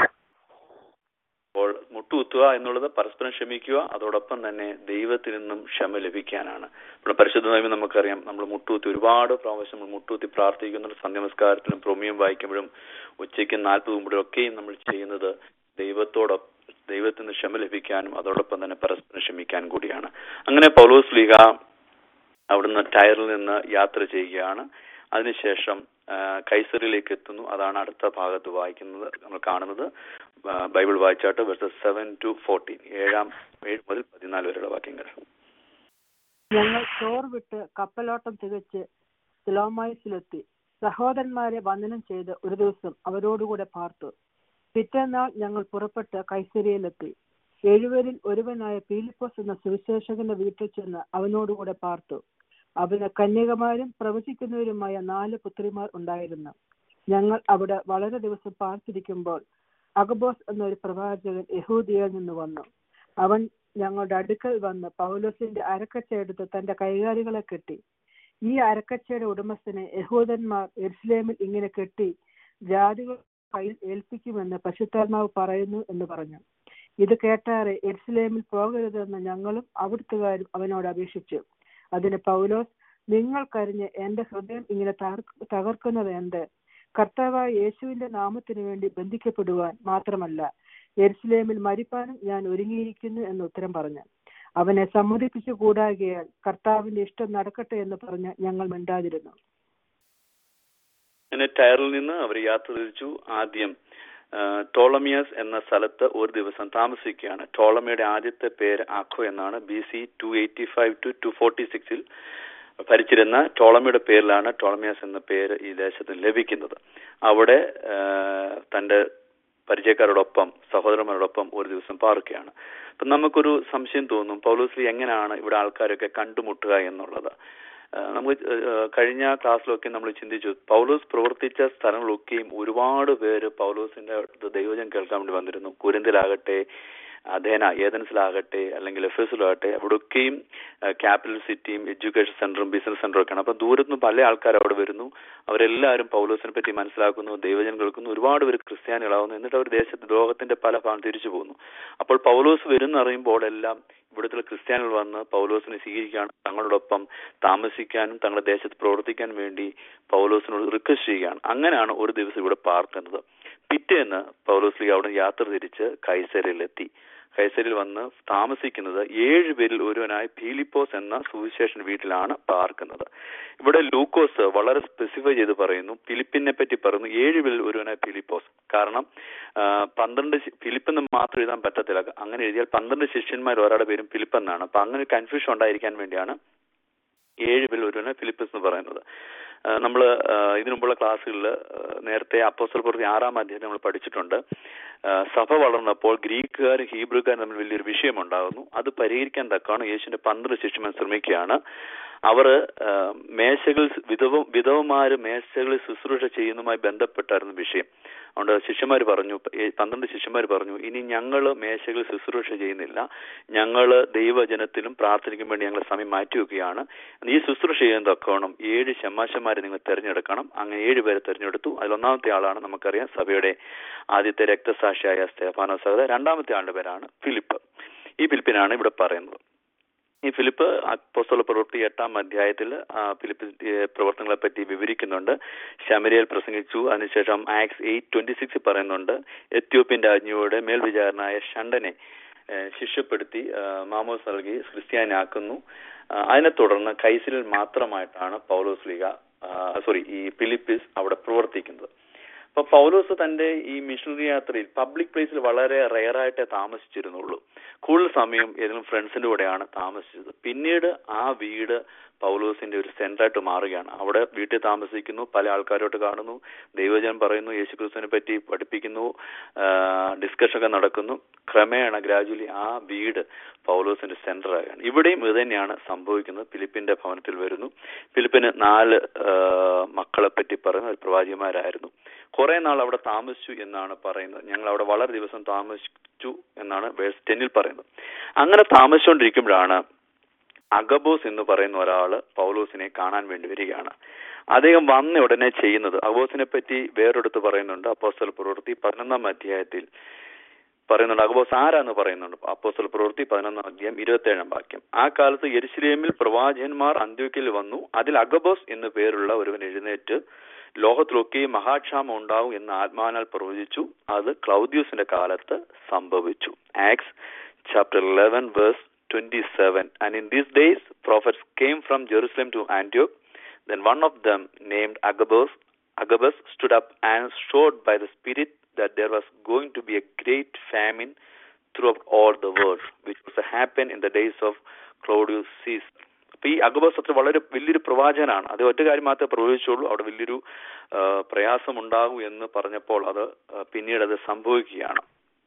അപ്പോൾ മുട്ടുകുത്തുക എന്നുള്ളത് പരസ്പരം ക്ഷമിക്കുക അതോടൊപ്പം തന്നെ ദൈവത്തിൽ നിന്നും ക്ഷമ ലഭിക്കാനാണ് ഇപ്പോൾ പരിശുദ്ധ നിയമം നമുക്കറിയാം നമ്മൾ മുട്ടുകുത്തി ഒരുപാട് പ്രാവശ്യം നമ്മൾ മുട്ടുകുത്തി പ്രാർത്ഥിക്കുന്നുണ്ട് സന്ധ്യമസ്കാരത്തിലും പ്രൊമിയം വായിക്കുമ്പോഴും ഉച്ചയ്ക്ക് നാൽപ്പത് മുമ്പോഴും ഒക്കെയും നമ്മൾ ചെയ്യുന്നത് ദൈവത്തോടൊപ്പം ദൈവത്തിൽ നിന്ന് ക്ഷമ ലഭിക്കാനും അതോടൊപ്പം തന്നെ പരസ്പരം ക്ഷമിക്കാനും കൂടിയാണ് അങ്ങനെ പൗലോസ് ലീഗ അവിടുന്ന് ടയറിൽ നിന്ന് യാത്ര ചെയ്യുകയാണ് അതിനുശേഷം ആ, കൈസറിലേക്ക് എത്തുന്നു അതാണ് അടുത്ത ഭാഗത്ത് വായിക്കുന്നത് നമ്മൾ കാണുന്നത് ആ, ബൈബിൾ വായിച്ചാട്ട് വേഴ്സസ് സെവൻ ടു ഫോർട്ടീൻ ഏഴാം ഏഴ് മുതൽ പതിനാല് വരെയുള്ള വാക്യങ്ങൾ ഞങ്ങൾ ചോർ വിട്ട് കപ്പലോട്ടം തികച്ച് സിലോമായിസിലെത്തി സഹോദരന്മാരെ വന്ദനം ചെയ്ത് ഒരു ദിവസം അവരോടുകൂടെ പാർത്തു പിറ്റേന്നാൾ ഞങ്ങൾ പുറപ്പെട്ട് കൈസരിയിലെത്തി എഴുവരിൽ ഒരുവനായ പീലിപ്പോസ് എന്ന സുവിശേഷകന്റെ വീട്ടിൽ ചെന്ന് അവനോടുകൂടെ പാർത്തു അവന് കന്യകമാരും പ്രവചിക്കുന്നവരുമായ നാല് പുത്രിമാർ ഉണ്ടായിരുന്നു ഞങ്ങൾ അവിടെ വളരെ ദിവസം പാർത്തിരിക്കുമ്പോൾ അഗബോസ് എന്നൊരു പ്രവാചകൻ യഹൂദിയയിൽ നിന്ന് വന്നു അവൻ ഞങ്ങളുടെ അടുക്കൽ വന്ന് പൗലോസിന്റെ അരക്കച്ചയെടുത്ത് തന്റെ കൈകാലികളെ കെട്ടി ഈ അരക്കച്ചയുടെ ഉടമസ്ഥനെ യഹൂദന്മാർ എരുസലേമിൽ ഇങ്ങനെ കെട്ടി ജാതികൾ കയ്യിൽ ഏൽപ്പിക്കുമെന്ന് പശുത്താത്മാവ് പറയുന്നു എന്ന് പറഞ്ഞു ഇത് കേട്ടാറെ എരുസലേമിൽ പോകരുതെന്ന് ഞങ്ങളും അവിടുത്തുകാരും അവനോട് അപേക്ഷിച്ചു അതിന് പൗലോസ് നിങ്ങൾ കരിഞ്ഞ് എന്റെ ഹൃദയം ഇങ്ങനെ തകർക്ക് തകർക്കുന്നത് എന്ത് കർത്താവായ യേശുവിന്റെ നാമത്തിനു വേണ്ടി ബന്ധിക്കപ്പെടുവാൻ മാത്രമല്ല എരുസലേമിൽ മരിപ്പാനും ഞാൻ ഒരുങ്ങിയിരിക്കുന്നു എന്ന് ഉത്തരം പറഞ്ഞു അവനെ സമ്മതിപ്പിച്ചു കൂടാകിയാൽ കർത്താവിന്റെ ഇഷ്ടം നടക്കട്ടെ എന്ന് പറഞ്ഞ് ഞങ്ങൾ മിണ്ടാതിരുന്നു അങ്ങനെ ടയറിൽ നിന്ന് അവർ യാത്ര തിരിച്ചു ആദ്യം ആ, ടോളമിയസ് എന്ന സ്ഥലത്ത് ഒരു ദിവസം താമസിക്കുകയാണ് ടോളമിയുടെ ആദ്യത്തെ പേര് ആഖോ എന്നാണ് B C two eighty five to two forty സിക്സിൽ ഭരിച്ചിരുന്ന ടോളമിയുടെ പേരിലാണ് ടോളമിയസ് എന്ന പേര് ഈ ദേശത്തിന് ലഭിക്കുന്നത് അവിടെ ആ, തന്റെ പരിചയക്കാരോടൊപ്പം സഹോദരന്മാരോടൊപ്പം ഒരു ദിവസം പാർക്കുകയാണ് അപ്പൊ നമുക്കൊരു സംശയം തോന്നും പൗലോസ്ലി എങ്ങനെയാണ് ഇവിടെ ആൾക്കാരൊക്കെ കണ്ടുമുട്ടുക എന്നുള്ളത് ആ, നമുക്ക് ആ, കഴിഞ്ഞ ക്ലാസ്സിലൊക്കെ നമ്മൾ ചിന്തിച്ചു പൗലോസ് പ്രവർത്തിച്ച സ്ഥലങ്ങളൊക്കെയും ഒരുപാട് പേര് പൗലോസിന്റെ അടുത്ത് ദൈവജനം കേൾക്കാൻ വേണ്ടി വന്നിരുന്നു കുരിന്തിലാകട്ടെ അധേന ഏതൻസിലാകട്ടെ അല്ലെങ്കിൽ എഫേസിലാകട്ടെ അവിടെയൊക്കെയും ക്യാപിറ്റൽ സിറ്റിയും എഡ്യൂക്കേഷൻ സെന്ററും ബിസിനസ് സെന്ററും ഒക്കെയാണ് അപ്പൊ ദൂരത്തുനിന്ന് പല ആൾക്കാർ അവിടെ വരുന്നു അവരെല്ലാവരും പൗലോസിനെ പറ്റി മനസ്സിലാക്കുന്നു ദൈവജനം കേൾക്കുന്നു ഒരുപാട് പേര് ക്രിസ്ത്യാനികളാവുന്നു എന്നിട്ട് അവർ ദേശത്ത് ലോകത്തിന്റെ പല ഭാഗം തിരിച്ചു പോകുന്നു അപ്പോൾ പൗലോസ് വരുന്നറിയുമ്പോൾ എല്ലാം ഇവിടുത്തെ ക്രിസ്ത്യാനികൾ വന്ന് പൗലോസിനെ സ്വീകരിക്കുകയാണ് തങ്ങളോടൊപ്പം താമസിക്കാനും തങ്ങളുടെ ദേശത്ത് പ്രവർത്തിക്കാൻ വേണ്ടി പൗലോസിനോട് റിക്വസ്റ്റ് ചെയ്യുകയാണ് അങ്ങനെയാണ് ഒരു ദിവസം ഇവിടെ പാർക്കുന്നത് പിറ്റേന്ന് പൗലോസ് ലീഗ് അവിടെ യാത്ര തിരിച്ച് കൈസരിലെത്തി കൈസരിൽ വന്ന് താമസിക്കുന്നത് ഏഴ് പേരിൽ ഒരുവനായ ഫിലിപ്പോസ് എന്ന സുവിശേഷൻ വീട്ടിലാണ് പാർക്കുന്നത് ഇവിടെ ലൂക്കോസ് വളരെ സ്പെസിഫൈ ചെയ്ത് പറയുന്നു ഫിലിപ്പിനെ പറ്റി പറയുന്നു ഏഴ് പേരിൽ ഒരുവനായ ഫിലിപ്പോസ് കാരണം ആ, പന്ത്രണ്ട് ശി- ഫിലിപ്പ് എന്ന് മാത്രം എഴുതാൻ പറ്റത്തില്ല അങ്ങനെ എഴുതിയാൽ പന്ത്രണ്ട് ശിഷ്യന്മാർ ഒരാളുടെ പേരും ഫിലിപ്പ് എന്നാണ് അപ്പൊ അങ്ങനെ കൺഫ്യൂഷൻ ഉണ്ടായിരിക്കാൻ വേണ്ടിയാണ് ഏഴ് പേരിൽ ഒരുവനെ ഫിലിപ്പസ് എന്ന് പറയുന്നത് നമ്മൾ ഇതിനു മുമ്പുള്ള ക്ലാസ്സുകളിൽ നേരത്തെ അപ്പോസ്റ്റൽ പ്രവൃത്തി ആറാം അധ്യായം നമ്മൾ പഠിച്ചിട്ടുണ്ട് ആ, സഭ വളർന്നപ്പോൾ ഗ്രീക്കുകാരും ഹീബ്രുക്കാരും തമ്മിൽ വലിയൊരു വിഷയം ഉണ്ടാകുന്നു അത് പരിഹരിക്കാൻ തക്കാണ് യേശുവിന്റെ പന്ത്രണ്ട് ശിഷ്യന്മാർ ശ്രമിക്കുകയാണ് അവർ മേശകൾ വിധവ വിധവമാര് മേശകളിൽ ശുശ്രൂഷ ചെയ്യുന്നതുമായി ബന്ധപ്പെട്ടായിരുന്നു വിഷയം അതുകൊണ്ട് ശിഷ്യന്മാർ പറഞ്ഞു ഏ- പന്ത്രണ്ട് ശിഷ്യന്മാർ പറഞ്ഞു ഇനി ഞങ്ങൾ മേശകളിൽ ശുശ്രൂഷ ചെയ്യുന്നില്ല ഞങ്ങൾ ദൈവജനത്തിലും പ്രാർത്ഥനയ്ക്കും വേണ്ടി ഞങ്ങൾ സമയം മാറ്റിവെക്കുകയാണ് ഈ ശുശ്രൂഷ ചെയ്യാൻ തക്കോണം ഏഴ് ശമാശന്മാരെ നിങ്ങൾ തിരഞ്ഞെടുക്കണം അങ്ങനെ ഏഴ് പേരെ തിരഞ്ഞെടുത്തു അതിൽ ഒന്നാമത്തെ ആളാണ് നമുക്കറിയാം സഭയുടെ ആദ്യത്തെ രക്തസാക്ഷിയായ സ്തേഫാനോ സഹോദര രണ്ടാമത്തെ ആളുടെ പേരാണ് ഫിലിപ്പ് ഈ ഫിലിപ്പിനാണ് ഇവിടെ പറയുന്നത് ഈ ഫിലിപ്പ് അപ്പോസ്തല പ്രവൃത്തി എട്ടാം അധ്യായത്തിൽ ആ, ഫിലിപ്പ് ഏ, പ്രവർത്തനങ്ങളെ പറ്റി വിവരിക്കുന്നുണ്ട് ശമരിയൽ പ്രസംഗിച്ചു അതിനുശേഷം ആക്സ് എയ്റ്റ് ട്വന്റി സിക്സ് പറയുന്നുണ്ട് എത്യോപ്യൻ രാജ്ഞിയോട് മേൽവിചാരനായ ഷണ്ടനെ ഏ, ശിഷ്യപ്പെടുത്തി ആ, മാമോസ് നൽകി ക്രിസ്ത്യാനാക്കുന്നു ആ, അതിനെ തുടർന്ന് കൈസിലിൽ മാത്രമായിട്ടാണ് പൗലോസ് ലീഗ സോറി ഈ ഫിലിപ്പിസ് അവിടെ പ്രവർത്തിക്കുന്നത് അപ്പൊ പൗലോസ് തന്റെ ഈ മിഷണറി യാത്രയിൽ പബ്ലിക് പ്ലേസിൽ വളരെ റെയറായിട്ടേ താമസിച്ചിരുന്നുള്ളൂ കൂടുതൽ സമയം ഏതെങ്കിലും ഫ്രണ്ട്സിന്റെ കൂടെയാണ് താമസിച്ചത് പിന്നീട് ആ വീട് പൗലോസിന്റെ ഒരു സെന്ററായിട്ട് മാറുകയാണ് അവിടെ വീട്ടിൽ താമസിക്കുന്നു പല ആൾക്കാരോട്ട് കാണുന്നു ദൈവജനം പറയുന്നു യേശുക്രിസ്തുവിനെ പറ്റി പഠിപ്പിക്കുന്നു ഡിസ്കഷൻ ഒക്കെ നടക്കുന്നു ക്രമേണ ഗ്രാജുവലി ആ വീട് പൗലോസിന്റെ സെന്റർ ആകുകയാണ് ഇവിടെയും ഇത് തന്നെയാണ് സംഭവിക്കുന്നത് ഫിലിപ്പിന്റെ ഭവനത്തിൽ വരുന്നു ഫിലിപ്പിന് നാല് ആ, മക്കളെ പറ്റി പറയുന്ന ഒരു പ്രവാചിമാരായിരുന്നു കുറെ നാൾ അവിടെ താമസിച്ചു എന്നാണ് പറയുന്നത് ഞങ്ങൾ അവിടെ വളരെ ദിവസം താമസിച്ചു എന്നാണ് വേഴ്സ് ടെന്നിൽ പറയുന്നത് അങ്ങനെ താമസിച്ചുകൊണ്ടിരിക്കുമ്പോഴാണ് അഗബോസ് എന്ന് പറയുന്ന ഒരാള് പൗലോസിനെ കാണാൻ വേണ്ടി വരികയാണ് അദ്ദേഹം വന്ന ഉടനെ ചെയ്യുന്നത് അഗബോസിനെ പറ്റി വേറൊരിടത്ത് പറയുന്നുണ്ട് അപ്പോസ്തല പ്രവൃത്തി പതിനൊന്നാം അധ്യായത്തിൽ പറയുന്നുണ്ട് അഗബോസ് ആരാന്ന് പറയുന്നുണ്ട് അപ്പോസ്തല പ്രവൃത്തി പതിനൊന്നാം അധ്യായം ഇരുപത്തേഴാം വാക്യം ആ കാലത്ത് യെരുശലേമിൽ പ്രവാചകന്മാർ അന്ത്യോക്കിൽ വന്നു അതിൽ അഗബോസ് എന്നു പേരുള്ള ഒരുവൻ എഴുന്നേറ്റ് ലോകത്തിലൊക്കെ മഹാക്ഷാമം ഉണ്ടാവും എന്ന് ആത്മാനാൽ പ്രവചിച്ചു അത് ക്ലൗദ്യൂസിന്റെ കാലത്ത് സംഭവിച്ചു Acts chapter eleven verse twenty seven and in these days prophets came from Jerusalem to ആന്റിയോക് Then one of them, named Agabus, Agabus stood up and showed by the Spirit that there was going to be a great famine throughout all the world, which was to happen in the days of Claudius Caesar. അപ്പൊ ഈ അഗബസ് അത്ര വളരെ വലിയൊരു പ്രവാചകനാണ് അത് ഒറ്റ കാര്യം മാത്രമേ പ്രവചിച്ചുള്ളൂ അവിടെ വലിയൊരു ആ, പ്രയാസം ഉണ്ടാകും എന്ന് പറഞ്ഞപ്പോൾ അത് ആ, പിന്നീട് അത് സംഭവിക്കുകയാണ്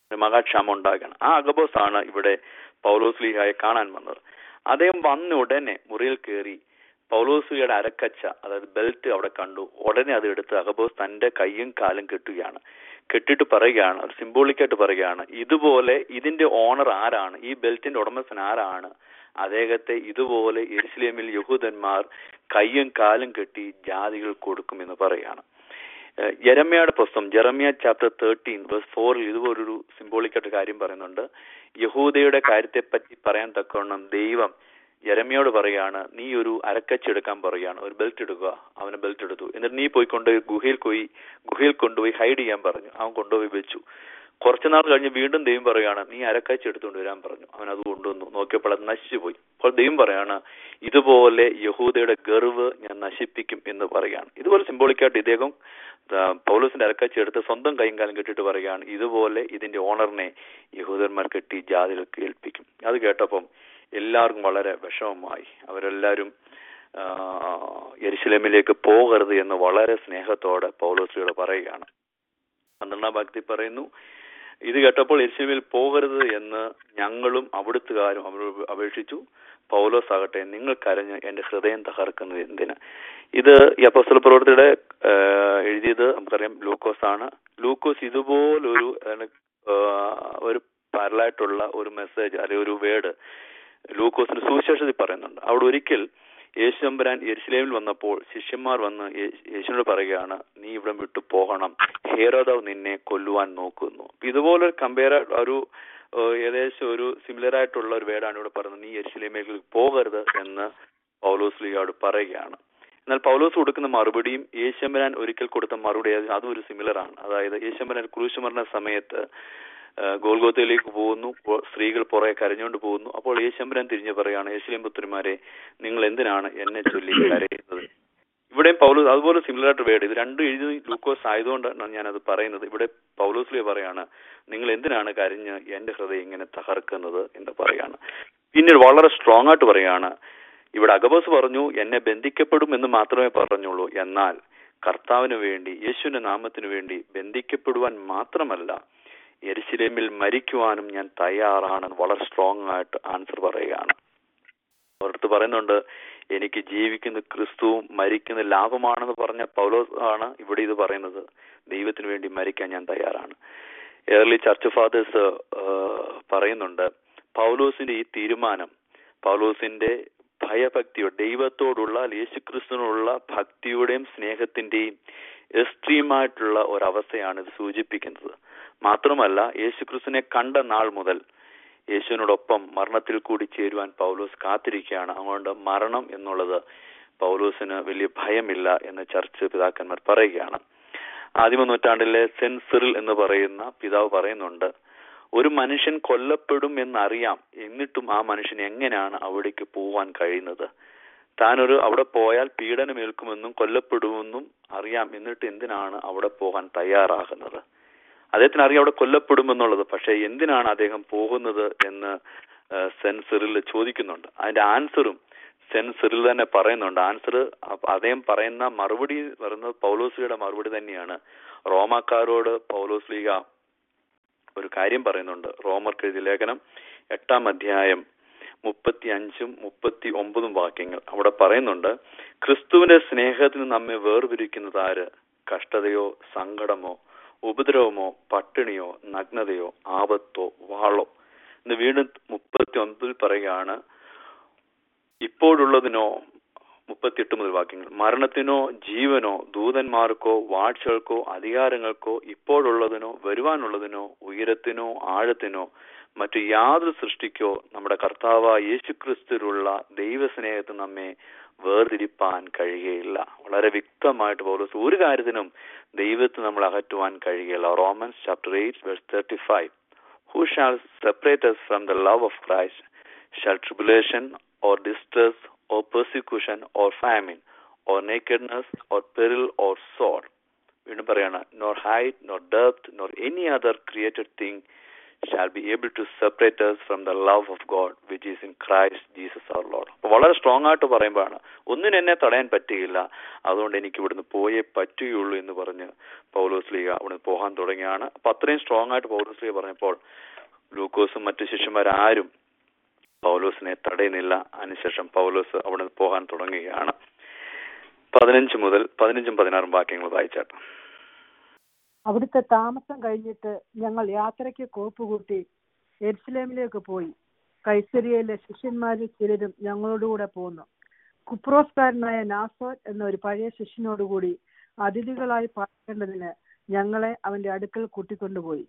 ഒരു മഹാക്ഷാമം ഉണ്ടാകുകയാണ് ആ അഗബോസ് ആണ് ഇവിടെ പൗലോസ് ലീഹായെ കാണാൻ വന്നത് അദ്ദേഹം വന്ന ഉടനെ മുറിയിൽ കയറി പൗലോസ്ലിയുടെ അരക്കച്ച അതായത് ബെൽറ്റ് അവിടെ കണ്ടു ഉടനെ അത് എടുത്ത് അഗബോസ് തന്റെ കൈയും കാലും കെട്ടുകയാണ് കെട്ടിട്ട് പറയുകയാണ് ഒരു സിംബോളിക്കായിട്ട് പറയുകയാണ് ഇതുപോലെ ഇതിന്റെ ഓണർ ആരാണ് ഈ ബെൽറ്റിന്റെ ഉടമസ്ഥൻ ആരാണ് അദ്ദേഹത്തെ ഇതുപോലെ എരുസലേമിൽ യഹൂദന്മാർ കയ്യും കാലും കെട്ടി ജാതികൾ കൊടുക്കും എന്ന് പറയുകയാണ് ഏഹ് യെരമ്യയുടെ പുസ്തകം ജെറമ്യ ചാപ്റ്റർ തേർട്ടീൻ വേഴ്സ് ഫോറിൽ ഇതുപോലൊരു സിംബോളിക്കായിട്ട് കാര്യം പറയുന്നുണ്ട് യഹൂദയുടെ കാര്യത്തെ പറ്റി പറയാൻ തക്കവണ്ണം ദൈവം യരമ്യോട് പറയാണ് നീ ഒരു അരക്കച്ച് എടുക്കാൻ പറയാണ് ഒരു ബെൽറ്റ് എടുക്കുക അവന് ബെൽറ്റ് എടുത്തു എന്നിട്ട് നീ പോയി കൊണ്ടുപോയി ഗുഹയിൽ പോയി ഗുഹയിൽ കൊണ്ടുപോയി ഹൈഡ് ചെയ്യാൻ പറഞ്ഞു അവൻ കൊണ്ടുപോയി വെച്ചു കുറച്ചു നാൾ കഴിഞ്ഞ് വീണ്ടും ദൈവം പറയാണ് നീ അരക്കച്ച് എടുത്തുകൊണ്ട് വരാൻ പറഞ്ഞു അവൻ അത് കൊണ്ടുവന്നു നോക്കിയപ്പോൾ അത് നശിച്ചു പോയി അപ്പോൾ ദൈവം പറയാണ് ഇതുപോലെ യഹൂദയുടെ ഗർവ് ഞാൻ നശിപ്പിക്കും എന്ന് പറയാണ് ഇതുപോലെ സിംബോളിക്കായിട്ട് ഇദ്ദേഹം ആ, പൗലോസിന്റെ അരക്കച്ച് എടുത്ത് സ്വന്തം കൈയും കാലം കെട്ടിട്ട് പറയുകയാണ് ഇതുപോലെ ഇതിന്റെ ഓണറിനെ യഹൂദന്മാർ കെട്ടി ജാതികൾക്ക് ഏൽപ്പിക്കും അത് കേട്ടപ്പം എല്ലാവർക്കും വളരെ വിഷമമായി അവരെല്ലാവരും ആ, യെരുശലേമിലേക്ക് പോകരുത് എന്ന് വളരെ സ്നേഹത്തോടെ പൗലോസിയോട് പറയുകയാണ് പന്ത്രണ്ടാം ഭക്തി പറയുന്നു ഇത് കേട്ടപ്പോൾ യെരുശലേമിൽ പോകരുത് എന്ന് ഞങ്ങളും അവിടുത്തുകാരും അവരോട് അപേക്ഷിച്ചു പൗലോസ് ആകട്ടെ നിങ്ങൾ കരഞ്ഞ് എന്റെ ഹൃദയം തകർക്കുന്നത് എന്തിന് ഇത് ഈ അപ്പോസ്തല പ്രവൃത്തിയുടെ ആ, എഴുതിയത് നമുക്കറിയാം ലൂക്കോസ് ആണ് ലൂക്കോസ് ഇതുപോലൊരു ഏതാണ്, ആ, ഒരു പാരലായിട്ടുള്ള ഒരു മെസ്സേജ് അല്ലെങ്കിൽ ഒരു വേർഡ് ലൂക്കോസിന്റെ സുവിശേഷത്തിൽ പറയുന്നുണ്ട് അവിടെ ഒരിക്കൽ യേശു തമ്പുരാൻ യെരുസലേമിൽ വന്നപ്പോൾ ശിഷ്യന്മാർ വന്ന് യേ- യേശുവിനോട് പറയുകയാണ് നീ ഇവിടെ വിട്ടു പോകണം ഹേരോദാവ് നിന്നെ കൊല്ലുവാൻ നോക്കുന്നു അപ്പൊ ഇതുപോലെ കമ്പയർ ഒരു ഏഹ്, ഏകദേശം ഒരു സിമിലർ ആയിട്ടുള്ള ഒരു വേർഡാണ് ഇവിടെ പറയുന്നത് നീ യെരുസലേമിലേക്ക് പോകരുത് എന്ന് പൗലോസ് ലീഗോട് പറയുകയാണ് എന്നാൽ പൗലോസ് കൊടുക്കുന്ന മറുപടിയും യേശമ്പരാൻ ഒരിക്കൽ കൊടുത്ത മറുപടി അത് അതും ഒരു സിമിലർ ആണ് അതായത് യേശമ്പരാൻ ക്രൂശ് മരണ സമയത്ത് ആ, ഗോൽഗോത്തയിലേക്ക് പോകുന്നു പോ- സ്ത്രീകൾ പുറകെ കരഞ്ഞുകൊണ്ട് പോകുന്നു അപ്പോൾ യേശമ്പരാൻ തിരിഞ്ഞു പറയാണ് യേശുലേം പുത്രന്മാരെ നിങ്ങൾ എന്തിനാണ് എന്നെ ചൊല്ലി കരയുന്നത് ഇവിടെയും പൗലോസ് അതുപോലെ സിമിലർ ആയിട്ട് വേർഡ് ഇത് രണ്ടും എഴുതി ലൂക്കോസ് ആയതുകൊണ്ടാണ് ഞാനത് പറയുന്നത് ഇവിടെ പൗലോസ്ലിയ പറയാണ് നിങ്ങൾ എന്തിനാണ് കരഞ്ഞ് എന്റെ ഹൃദയം ഇങ്ങനെ തകർക്കുന്നത് എന്ന് പറയാണ് പിന്നീട് വളരെ സ്ട്രോങ് ആയിട്ട് പറയാണ് ഇവിടെ അഗബോസ് പറഞ്ഞു എന്നെ ബന്ധിക്കപ്പെടും എന്ന് മാത്രമേ പറഞ്ഞുള്ളൂ എന്നാൽ കർത്താവിന് വേണ്ടി യേശുവിന്റെ നാമത്തിന് വേണ്ടി ബന്ധിക്കപ്പെടുവാൻ മാത്രമല്ല എരിശിലേമിൽ മരിക്കുവാനും ഞാൻ തയ്യാറാണെന്ന് വളരെ സ്ട്രോങ് ആയിട്ട് ആൻസർ പറയുകയാണ് അവരടുത്ത് പറയുന്നുണ്ട് എനിക്ക് ജീവിക്കുന്ന ക്രിസ്തുവും മരിക്കുന്ന ലാഭമാണെന്ന് പറഞ്ഞ പൗലോസ് ആണ് ഇവിടെ ഇത് പറയുന്നത് ദൈവത്തിന് വേണ്ടി മരിക്കാൻ ഞാൻ തയ്യാറാണ് ഏർലി ചർച്ച് ഫാദേഴ്സ് പറയുന്നുണ്ട് പൗലോസിന്റെ ഈ തീരുമാനം പൗലോസിന്റെ ഭയഭക്തിയോ ദൈവത്തോടുള്ള യേശുക്രിസ്തുവിനുള്ള ഭക്തിയുടെയും സ്നേഹത്തിന്റെയും എക്സ്ട്രീമായിട്ടുള്ള ഒരവസ്ഥയാണ് ഇത് സൂചിപ്പിക്കുന്നത് മാത്രമല്ല യേശുക്രിസ്തുവിനെ കണ്ട നാൾ മുതൽ യേശുവിനോടൊപ്പം മരണത്തിൽ കൂടി ചേരുവാൻ പൗലോസ് കാത്തിരിക്കുകയാണ് അതുകൊണ്ട് മരണം എന്നുള്ളത് പൗലോസിന് വലിയ ഭയമില്ല എന്ന് ചർച്ച് പിതാക്കന്മാർ പറയുകയാണ് ആദിമ നൂറ്റാണ്ടിലെ സെൻസിറിൽ എന്ന് പറയുന്ന പിതാവ് പറയുന്നുണ്ട് ഒരു മനുഷ്യൻ കൊല്ലപ്പെടും എന്നറിയാം എന്നിട്ടും ആ മനുഷ്യൻ എങ്ങനെയാണ് അവിടേക്ക് പോവാൻ കഴിയുന്നത് താനൊരു അവിടെ പോയാൽ പീഡനമേൽക്കുമെന്നും കൊല്ലപ്പെടുമെന്നും അറിയാം എന്നിട്ട് എന്തിനാണ് അവിടെ പോകാൻ തയ്യാറാകുന്നത് അദ്ദേഹത്തിന് അറിയാം അവിടെ കൊല്ലപ്പെടുമെന്നുള്ളത് പക്ഷെ എന്തിനാണ് അദ്ദേഹം പോകുന്നത് എന്ന് സെൻസറിൽ ചോദിക്കുന്നുണ്ട് അതിന്റെ ആൻസറും സെൻസറിൽ തന്നെ പറയുന്നുണ്ട് ആൻസർ അദ്ദേഹം പറയുന്ന മറുപടി പറയുന്നത് പൗലോസ്ലിയുടെ മറുപടി തന്നെയാണ് റോമാക്കാരോട് പൗലോസ് ലീഗ ഒരു കാര്യം പറയുന്നുണ്ട് റോമർക്ക് എഴുതിയ ലേഖനം എട്ടാം അധ്യായം മുപ്പത്തി അഞ്ചും മുപ്പത്തി ഒമ്പതും വാക്യങ്ങൾ അവിടെ പറയുന്നുണ്ട് ക്രിസ്തുവിന്റെ സ്നേഹത്തിന് നമ്മെ വേർതിരിക്കുന്നത് ആര് കഷ്ടതയോ സങ്കടമോ ഉപദ്രവമോ പട്ടിണിയോ നഗ്നതയോ ആപത്തോ വാളോ എന്ന് വീണ്ടും മുപ്പത്തി ഒൻപതിൽ പറയുകയാണ് ഇപ്പോഴുള്ളതിനോ മുപ്പത്തിയെട്ട് മുതൽ വാക്യങ്ങൾ മരണത്തിനോ ജീവനോ ദൂതന്മാർക്കോ വാഴ്ചകൾക്കോ അധികാരങ്ങൾക്കോ ഇപ്പോഴുള്ളതിനോ വരുവാനുള്ളതിനോ ഉയരത്തിനോ ആഴത്തിനോ മറ്റു യാതൊരു സൃഷ്ടിക്കോ നമ്മുടെ കർത്താവ് യേശുക്രിസ്തുവിലുള്ള ദൈവസ്നേഹത്തിൽ നമ്മെ വേർതിരിപ്പാൻ കഴിയുകയില്ല വളരെ വ്യക്തമായിട്ട് പൗലോസ് ഒരു കാര്യത്തിനും ദൈവത്തെ നമ്മൾ അകറ്റുവാൻ കഴിയുകയില്ല Romans chapter eight verse thirty five who shall separate us from the love of Christ shall tribulation or distress or persecution or famine or nakedness or peril or sword വീണ്ടും പറയാണ് nor height nor depth nor any other created thing shall be able to separate us from the love of God which is in Christ Jesus our Lord. അപ്പോൾ വളരെ സ്ട്രോങ് ആയിട്ട് പറയുമ്പോഴാണ് ഒന്നിനും എന്നെ തടയാൻ പറ്റുകയില്ല അതുകൊണ്ട് എനിക്ക് ഇവിടുന്ന് പോയേ പറ്റുകയുള്ളൂ എന്ന് പറഞ്ഞ് പൗലോസ് ലീഗ അവിടുന്ന് പോകാൻ തുടങ്ങിയാണ് അപ്പൊ അത്രയും സ്ട്രോങ് ആയിട്ട് പൗലോസ് ലീഗ പറഞ്ഞപ്പോൾ ലൂക്കോസും മറ്റു ശിഷ്യന്മാരാരും പൗലോസിനെ തടയുന്നില്ല അതിനുശേഷം പൗലോസ് അവിടെ പോകാൻ തുടങ്ങുകയാണ് പതിനഞ്ച് മുതൽ പതിനഞ്ചും പതിനാറും വാക്യങ്ങൾ വായിച്ചാട്ടെ അവിടുത്തെ താമസം കഴിഞ്ഞിട്ട് ഞങ്ങൾ യാത്രയ്ക്ക് കോപ്പുകൂട്ടി എരുസലേമിലേക്ക് പോയി കൈസരിയയിലെ ശിഷ്യന്മാരിൽ ചിലരും ഞങ്ങളോടുകൂടെ പോന്നു കുപ്രോസ്കാരനായ നാസോൻ എന്ന ഒരു പഴയ ശിഷ്യനോടുകൂടി അതിഥികളായി പാർക്കേണ്ടതിന് ഞങ്ങളെ അവന്റെ അടുക്കൽ കൂട്ടിക്കൊണ്ടുപോയി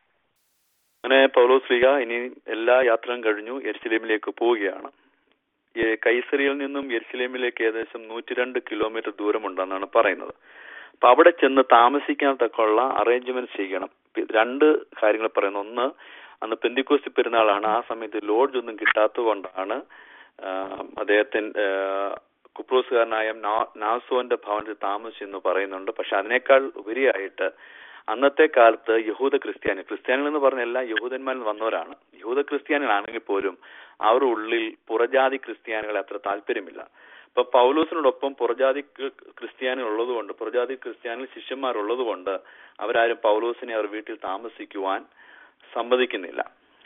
അങ്ങനെ പൗലോസ് ലീഗ ഇനി എല്ലാ യാത്രയും കഴിഞ്ഞു എരുസലേമിലേക്ക് പോവുകയാണ് ഈ കൈസറിയിൽ നിന്നും എരുസലേമിലേക്ക് ഏകദേശം നൂറ്റിരണ്ട് കിലോമീറ്റർ ദൂരമുണ്ടെന്നാണ് പറയുന്നത് അപ്പൊ അവിടെ ചെന്ന് താമസിക്കാൻ തക്കുള്ള അറേഞ്ച്മെന്റ് ചെയ്യണം ഇപ്പൊ രണ്ട് കാര്യങ്ങൾ പറയുന്നു ഒന്ന് അന്ന് പെന്തിക്കോസ്തി പെരുന്നാളാണ് ആ സമയത്ത് ലോഡ്ജ് ഒന്നും കിട്ടാത്തത് കൊണ്ടാണ് അദ്ദേഹത്തിന് കുപ്രോസുകാരനായ നാസോന്റെ ഭവനത്തിൽ താമസിച്ചെന്ന് പറയുന്നുണ്ട് പക്ഷെ അതിനേക്കാൾ ഉപരിയായിട്ട് അന്നത്തെ കാലത്ത് യഹൂദ ക്രിസ്ത്യാനി ക്രിസ്ത്യാനികൾ എന്ന് പറഞ്ഞ എല്ലാ യഹൂദന്മാരിൽ വന്നവരാണ് യഹൂദ ക്രിസ്ത്യാനികളാണെങ്കിൽ പോലും അവരുടെ ഉള്ളിൽ പുറജാതി ക്രിസ്ത്യാനികളെ അത്ര താല്പര്യമില്ല ഇപ്പൊ പൗലൂസിനോടൊപ്പം പുറജാതി ക്രിസ്ത്യാനികൾ ഉള്ളതുകൊണ്ട് പുറജാതി ക്രിസ്ത്യാനികൾ ശിഷ്യന്മാരുള്ളത് കൊണ്ട് അവരാരും പൗലൂസിനെ അവർ വീട്ടിൽ താമസിക്കുവാൻ സമ്മതിക്കുന്നില്ല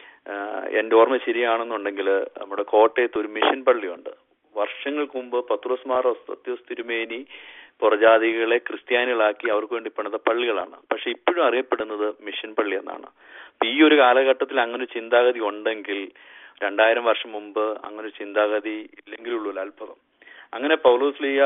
എന്റെ ഓർമ്മ ശരിയാണെന്നുണ്ടെങ്കിൽ നമ്മുടെ കോട്ടയത്ത് ഒരു മിഷൻ പള്ളിയുണ്ട് വർഷങ്ങൾക്ക് മുമ്പ് പത്രോസ്മാർ സത്യോസ് തിരുമേനി പുറജാതികളെ ക്രിസ്ത്യാനികളാക്കി അവർക്ക് വേണ്ടി പണിത പള്ളികളാണ് പക്ഷെ ഇപ്പോഴും അറിയപ്പെടുന്നത് മിഷൻ പള്ളി എന്നാണ് ഈ ഒരു കാലഘട്ടത്തിൽ അങ്ങനെ ഒരു ചിന്താഗതി ഉണ്ടെങ്കിൽ രണ്ടായിരം വർഷം മുമ്പ് അങ്ങനെ ഒരു ചിന്താഗതി ഇല്ലെങ്കിലുള്ളൂ ഒരു അത്ഭുതം അങ്ങനെ പൗലോസ്ലിയ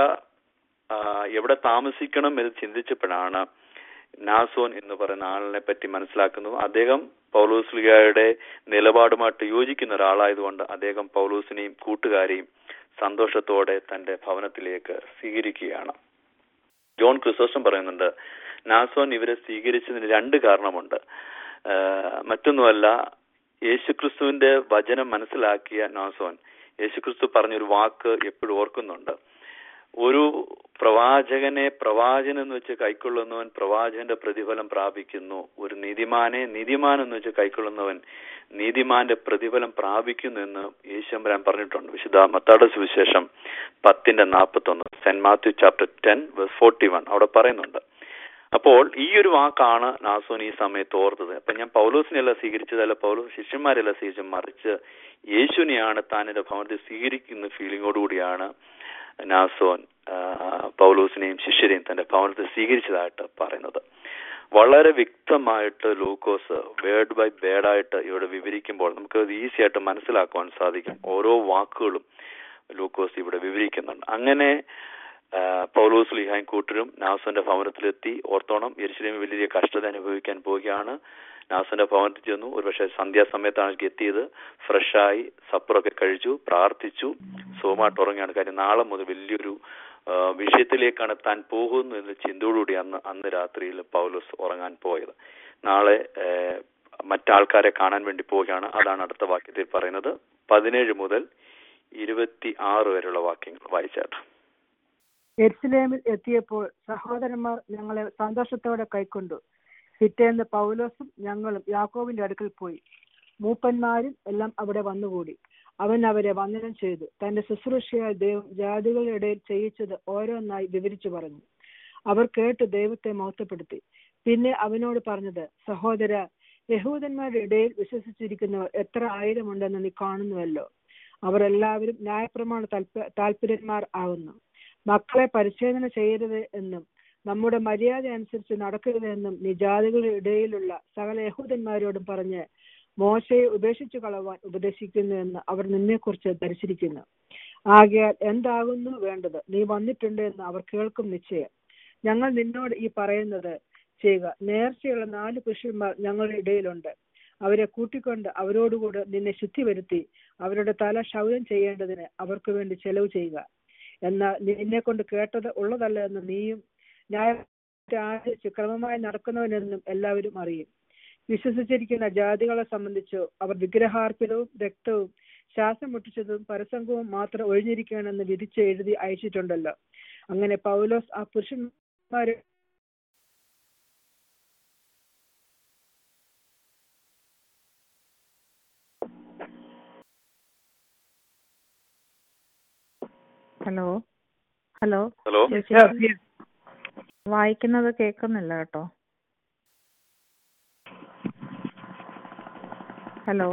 എവിടെ താമസിക്കണം എന്ന് ചിന്തിച്ചപ്പോഴാണ് നാസോൻ എന്ന് പറയുന്ന ആളിനെ പറ്റി മനസ്സിലാക്കുന്നു അദ്ദേഹം പൗലോസ്ലിയയുടെ നിലപാടുമായിട്ട് യോജിക്കുന്ന ഒരാളായതുകൊണ്ട് അദ്ദേഹം പൗലോസിനെയും കൂട്ടുകാരെയും സന്തോഷത്തോടെ തന്റെ ഭവനത്തിലേക്ക് സ്വീകരിക്കുകയാണ് ജോൺ ക്രിസോസ്റ്റം പറയുന്നുണ്ട് നാസോൻ ഇവരെ സ്വീകരിച്ചതിന് രണ്ട് കാരണമുണ്ട് മറ്റൊന്നുമല്ല യേശുക്രിസ്തുവിന്റെ വചനം മനസ്സിലാക്കിയ നാസോൻ യേശുക്രിസ്തു പറഞ്ഞൊരു വാക്ക് എപ്പോഴും ഓർക്കുന്നുണ്ട് ഒരു പ്രവാചകനെ പ്രവാചകൻ എന്ന് വെച്ച് കൈക്കൊള്ളുന്നവൻ പ്രവാചകന്റെ പ്രതിഫലം പ്രാപിക്കുന്നു ഒരു നീതിമാനെ നീതിമാൻ എന്ന് വെച്ച് കൈക്കൊള്ളുന്നവൻ നീതിമാന്റെ പ്രതിഫലം പ്രാപിക്കുന്നു എന്ന് യേശുമ്പരാൻ പറഞ്ഞിട്ടുണ്ട് വിശുദ്ധ മത്താട സുവിശേഷം പത്തിന്റെ നാൽപ്പത്തൊന്ന് saint Matthew chapter ten forty one അവിടെ പറയുന്നുണ്ട് അപ്പോൾ ഈ ഒരു വാക്കാണ് നാസോൻ ഈ സമയത്ത് ഓർത്തത് അപ്പൊ ഞാൻ പൗലോസിനെയല്ല സ്വീകരിച്ചതല്ല പൗലോസ് ശിഷ്യന്മാരെല്ലാം സ്വീകരിച്ചു മറിച്ച് യേശുവിനെയാണ് താൻ എന്റെ ഭവനത്തിൽ സ്വീകരിക്കുന്ന ഫീലിങ്ങോടുകൂടിയാണ് നാസോൻ പൗലോസിനെയും ശിഷ്യരെയും തന്റെ ഭവനത്തിൽ സ്വീകരിച്ചതായിട്ട് പറയുന്നത് വളരെ വ്യക്തമായിട്ട് ലൂക്കോസ് വേർഡ് ബൈ വേർഡായിട്ട് ഇവിടെ വിവരിക്കുമ്പോൾ നമുക്ക് അത് ഈസി ആയിട്ട് മനസ്സിലാക്കുവാൻ സാധിക്കും ഓരോ വാക്കുകളും ലൂക്കോസ് ഇവിടെ വിവരിക്കുന്നുണ്ട് അങ്ങനെ പൗലോസ് ലിഹാൻ കൂട്ടരും നാസന്റെ ഭവനത്തിലെത്തി ഓർത്തോണം യെരുശലേം വലിയ കഷ്ടത അനുഭവിക്കാൻ പോവുകയാണ് നാസന്റെ ഭവനത്തിൽ ചെന്നു ഒരുപക്ഷെ സന്ധ്യാസമയത്താണ് എത്തിയത് ഫ്രഷായി സപ്പറൊക്കെ കഴിച്ചു പ്രാർത്ഥിച്ചു സുഖമായിട്ട് ഉറങ്ങുകയാണ് കാര്യം നാളെ മുതൽ വലിയൊരു വിഷയത്തിലേക്കാണ് താൻ പോകുന്നു എന്ന ചിന്തയോടുകൂടി അന്ന് അന്ന് രാത്രിയിൽ പൗലോസ് ഉറങ്ങാൻ പോയത് നാളെ മറ്റാൾക്കാരെ കാണാൻ വേണ്ടി പോവുകയാണ് അതാണ് അടുത്ത വാക്യത്തിൽ പറയുന്നത് പതിനേഴ് മുതൽ ഇരുപത്തി ആറ് വരെയുള്ള വാക്യങ്ങൾ വായിച്ചാട്ട് എരുസലേമിൽ എത്തിയപ്പോൾ സഹോദരന്മാർ ഞങ്ങളെ സന്തോഷത്തോടെ കൈക്കൊണ്ടു പിറ്റേന്ന് പൗലോസും ഞങ്ങളും യാക്കോവിന്റെ അടുക്കൽ പോയി മൂപ്പന്മാരും എല്ലാം അവിടെ വന്നുകൂടി അവൻ അവരെ വന്ദനം ചെയ്തു തന്റെ ശുശ്രൂഷയായ ദൈവം ജാതികളുടെ ഇടയിൽ ചെയ്യിച്ചത് ഓരോന്നായി വിവരിച്ചു പറഞ്ഞു അവർ കേട്ട് ദൈവത്തെ മഹത്വപ്പെടുത്തി പിന്നെ അവനോട് പറഞ്ഞത് സഹോദര യഹൂദന്മാരുടെ ഇടയിൽ വിശ്വസിച്ചിരിക്കുന്നവർ എത്ര ആയിരമുണ്ടെന്ന് നീ കാണുന്നുവല്ലോ അവർ എല്ലാവരും ന്യായപ്രമാണ താല്പ താല്പര്യന്മാർ ആകുന്നു മക്കളെ പരിശോധന ചെയ്യരുത് എന്നും നമ്മുടെ മര്യാദ അനുസരിച്ച് നടക്കരുത് എന്നും നീ ജാതികളുടെ ഇടയിലുള്ള സകല യഹൂദന്മാരോടും പറഞ്ഞ് മോശയെ ഉപേക്ഷിച്ചു കളവാൻ ഉപദേശിക്കുന്നു എന്ന് അവർ നിന്നെക്കുറിച്ച് ധരിച്ചിരിക്കുന്നു ആകയാൽ എന്താകുന്നു വേണ്ടത് നീ വന്നിട്ടുണ്ട് എന്ന് അവർ കേൾക്കും നിശ്ചയം ഞങ്ങൾ നിന്നോട് ഈ പറയുന്നത് ചെയ്യുക നേർച്ചയുള്ള നാല് പുരുഷന്മാർ ഞങ്ങളുടെ ഇടയിലുണ്ട് അവരെ കൂട്ടിക്കൊണ്ട് അവരോടുകൂടെ നിന്നെ ശുദ്ധി വരുത്തി അവരുടെ തല ക്ഷൗരം ചെയ്യേണ്ടതിന് അവർക്ക് വേണ്ടി ചെലവ് ചെയ്യുക എന്നാൽ നിന്നെ കൊണ്ട് കേട്ടത് ഉള്ളതല്ല എന്ന് നീയും ന്യായ ആചരിച്ച് ക്രമമായി നടക്കുന്നവനെന്നും എല്ലാവരും അറിയും വിശ്വസിച്ചിരിക്കുന്ന ജാതികളെ സംബന്ധിച്ചോ അവർ വിഗ്രഹാർപ്പിതവും രക്തവും ശ്വാസം മുട്ടിച്ചതും പരസംഗവും മാത്രം ഒഴിഞ്ഞിരിക്കണമെന്ന് വിധിച്ച് എഴുതി അയച്ചിട്ടുണ്ടല്ലോ അങ്ങനെ പൗലോസ് ആ പുരുഷന്മാരെ ഹലോ ഹലോ ഹലോ ചേച്ചി Yes, yes. വായിക്കുന്നത് കേൾക്കുന്നില്ല കേട്ടോ ഹലോ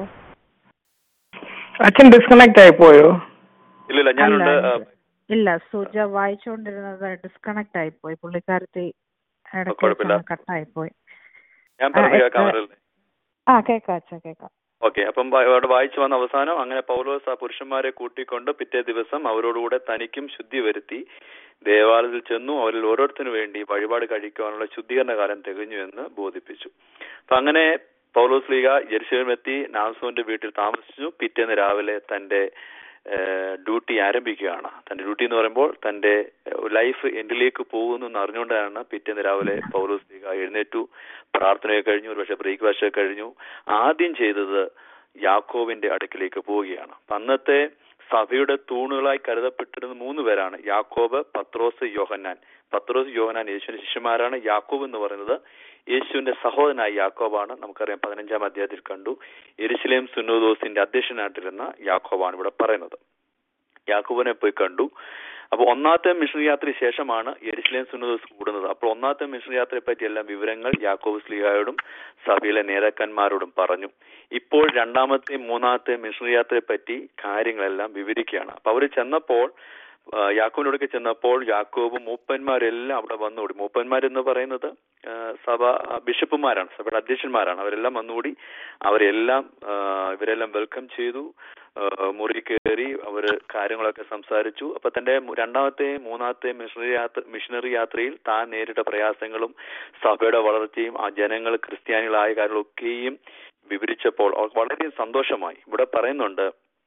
അച്ഛൻ ഡിസ്കണക്ട് ആയി പോയോ ഇല്ലില്ല ഞാനുണ്ട് അല്ല, ആ, ഇല്ല സുജ വായിച്ചുകൊണ്ടിരുന്നത് ഡിസ്കണക്ട് ആയിപ്പോയി പുള്ളിക്കാരത്തി ഇടയ്ക്ക് കുഴപ്പമില്ല. കട്ടായിപ്പോയി ഞാൻ പറഞ്ഞു ആ, കേൾക്കാമല്ലോ ആ കേക്കാം അച്ഛാ കേക്കാം ഓക്കെ അപ്പം വ- അവിടെ വായിച്ചു വന്ന അവസാനം അങ്ങനെ പൗലോസ് ആ പുരുഷന്മാരെ കൂട്ടിക്കൊണ്ട് പിറ്റേ ദിവസം അവരോടുകൂടെ തനിക്കും ശുദ്ധി വരുത്തി ദേവാലയത്തിൽ ചെന്നു അവരിൽ ഓരോരുത്തരും വേണ്ടി വഴിപാട് കഴിക്കുവാനുള്ള ശുദ്ധീകരണ കാലം തികഞ്ഞു എന്ന് ബോധിപ്പിച്ചു അപ്പൊ അങ്ങനെ പൗലോസ് ലീഗ ജെറുസലേമെത്തി നാസോന്റെ വീട്ടിൽ താമസിച്ചു പിറ്റേന്ന് രാവിലെ തന്റെ ഡ്യൂട്ടി ആരംഭിക്കുകയാണ് തന്റെ ഡ്യൂട്ടി എന്ന് പറയുമ്പോൾ തന്റെ ലൈഫ് എൻഡിലേക്ക് പോകുന്നു എന്ന് അറിഞ്ഞുകൊണ്ടാണ് പിറ്റേന്ന് രാവിലെ പൗലോസ് ലീഗ എഴുന്നേറ്റു പ്രാർത്ഥനയൊക്കെ കഴിഞ്ഞു ഒരു പക്ഷേ ബ്രേക്ക്ഫാസ്റ്റ് ഒക്കെ കഴിഞ്ഞു ആദ്യം ചെയ്തത് യാക്കോവിന്റെ അടുക്കിലേക്ക് പോവുകയാണ് അപ്പൊ അന്നത്തെ സഭയുടെ തൂണുകളായി കരുതപ്പെട്ടിരുന്ന മൂന്ന് പേരാണ് യാക്കോബ് പത്രോസ് യോഹന്നാൻ പത്രോസ് യോഹന്നാൻ യേശുവിന്റെ ശിഷ്യന്മാരാണ് യാക്കോബ് എന്ന് പറയുന്നത് യേശുവിന്റെ സഹോദരനായ യാക്കോബാണ് നമുക്കറിയാം പതിനഞ്ചാം അധ്യായത്തിൽ കണ്ടു എരിശിലേം സുന്നോദോസിന്റെ അധ്യക്ഷനായിട്ടിരുന്ന യാക്കോബാണ് ഇവിടെ പറയുന്നത് യാക്കോബിനെ പോയി കണ്ടു അപ്പോൾ ഒന്നാമത്തെ മിഷൻ യാത്ര ശേഷമാണ് എരിശിലേം സുന്നദോസ് കൂടുന്നത് അപ്പോൾ ഒന്നാമത്തെ മിഷൻ യാത്രയെ പറ്റി എല്ലാം വിവരങ്ങൾ യാക്കോബ് സ്ലിഹായോടും സഭയിലെ നേതാക്കന്മാരോടും പറഞ്ഞു ഇപ്പോൾ രണ്ടാമത്തെ മൂന്നാമത്തെ മിഷൻ യാത്രയെ പറ്റി കാര്യങ്ങളെല്ലാം വിവരിക്കുകയാണ് അപ്പൊ അവര് ചെന്നപ്പോൾ ആ, യാക്കോബിനോടൊക്കെ ചെന്നപ്പോൾ യാക്കോബും മൂപ്പന്മാരെല്ലാം അവിടെ വന്നുകൂടി മൂപ്പന്മാരെന്ന് പറയുന്നത് ആ, സഭ ആ, ബിഷപ്പുമാരാണ് സഭയുടെ അധ്യക്ഷന്മാരാണ് അവരെല്ലാം വന്നുകൂടി അവരെല്ലാം ആ, ഇവരെല്ലാം വെൽക്കം ചെയ്തു ആ, മുറി കയറി അവര് കാര്യങ്ങളൊക്കെ സംസാരിച്ചു അപ്പൊ തന്റെ മു- രണ്ടാമത്തെ മൂന്നാമത്തെ മിഷണറി യാത്ര മിഷണറി യാത്രയിൽ താൻ നേരിട്ട പ്രയാസങ്ങളും സഭയുടെ വളർച്ചയും ആ ജനങ്ങൾ ക്രിസ്ത്യാനികളായ കാര്യങ്ങളൊക്കെയും വിവരിച്ചപ്പോൾ അവർക്ക് വളരെ സന്തോഷമായി ഇവിടെ പറയുന്നുണ്ട്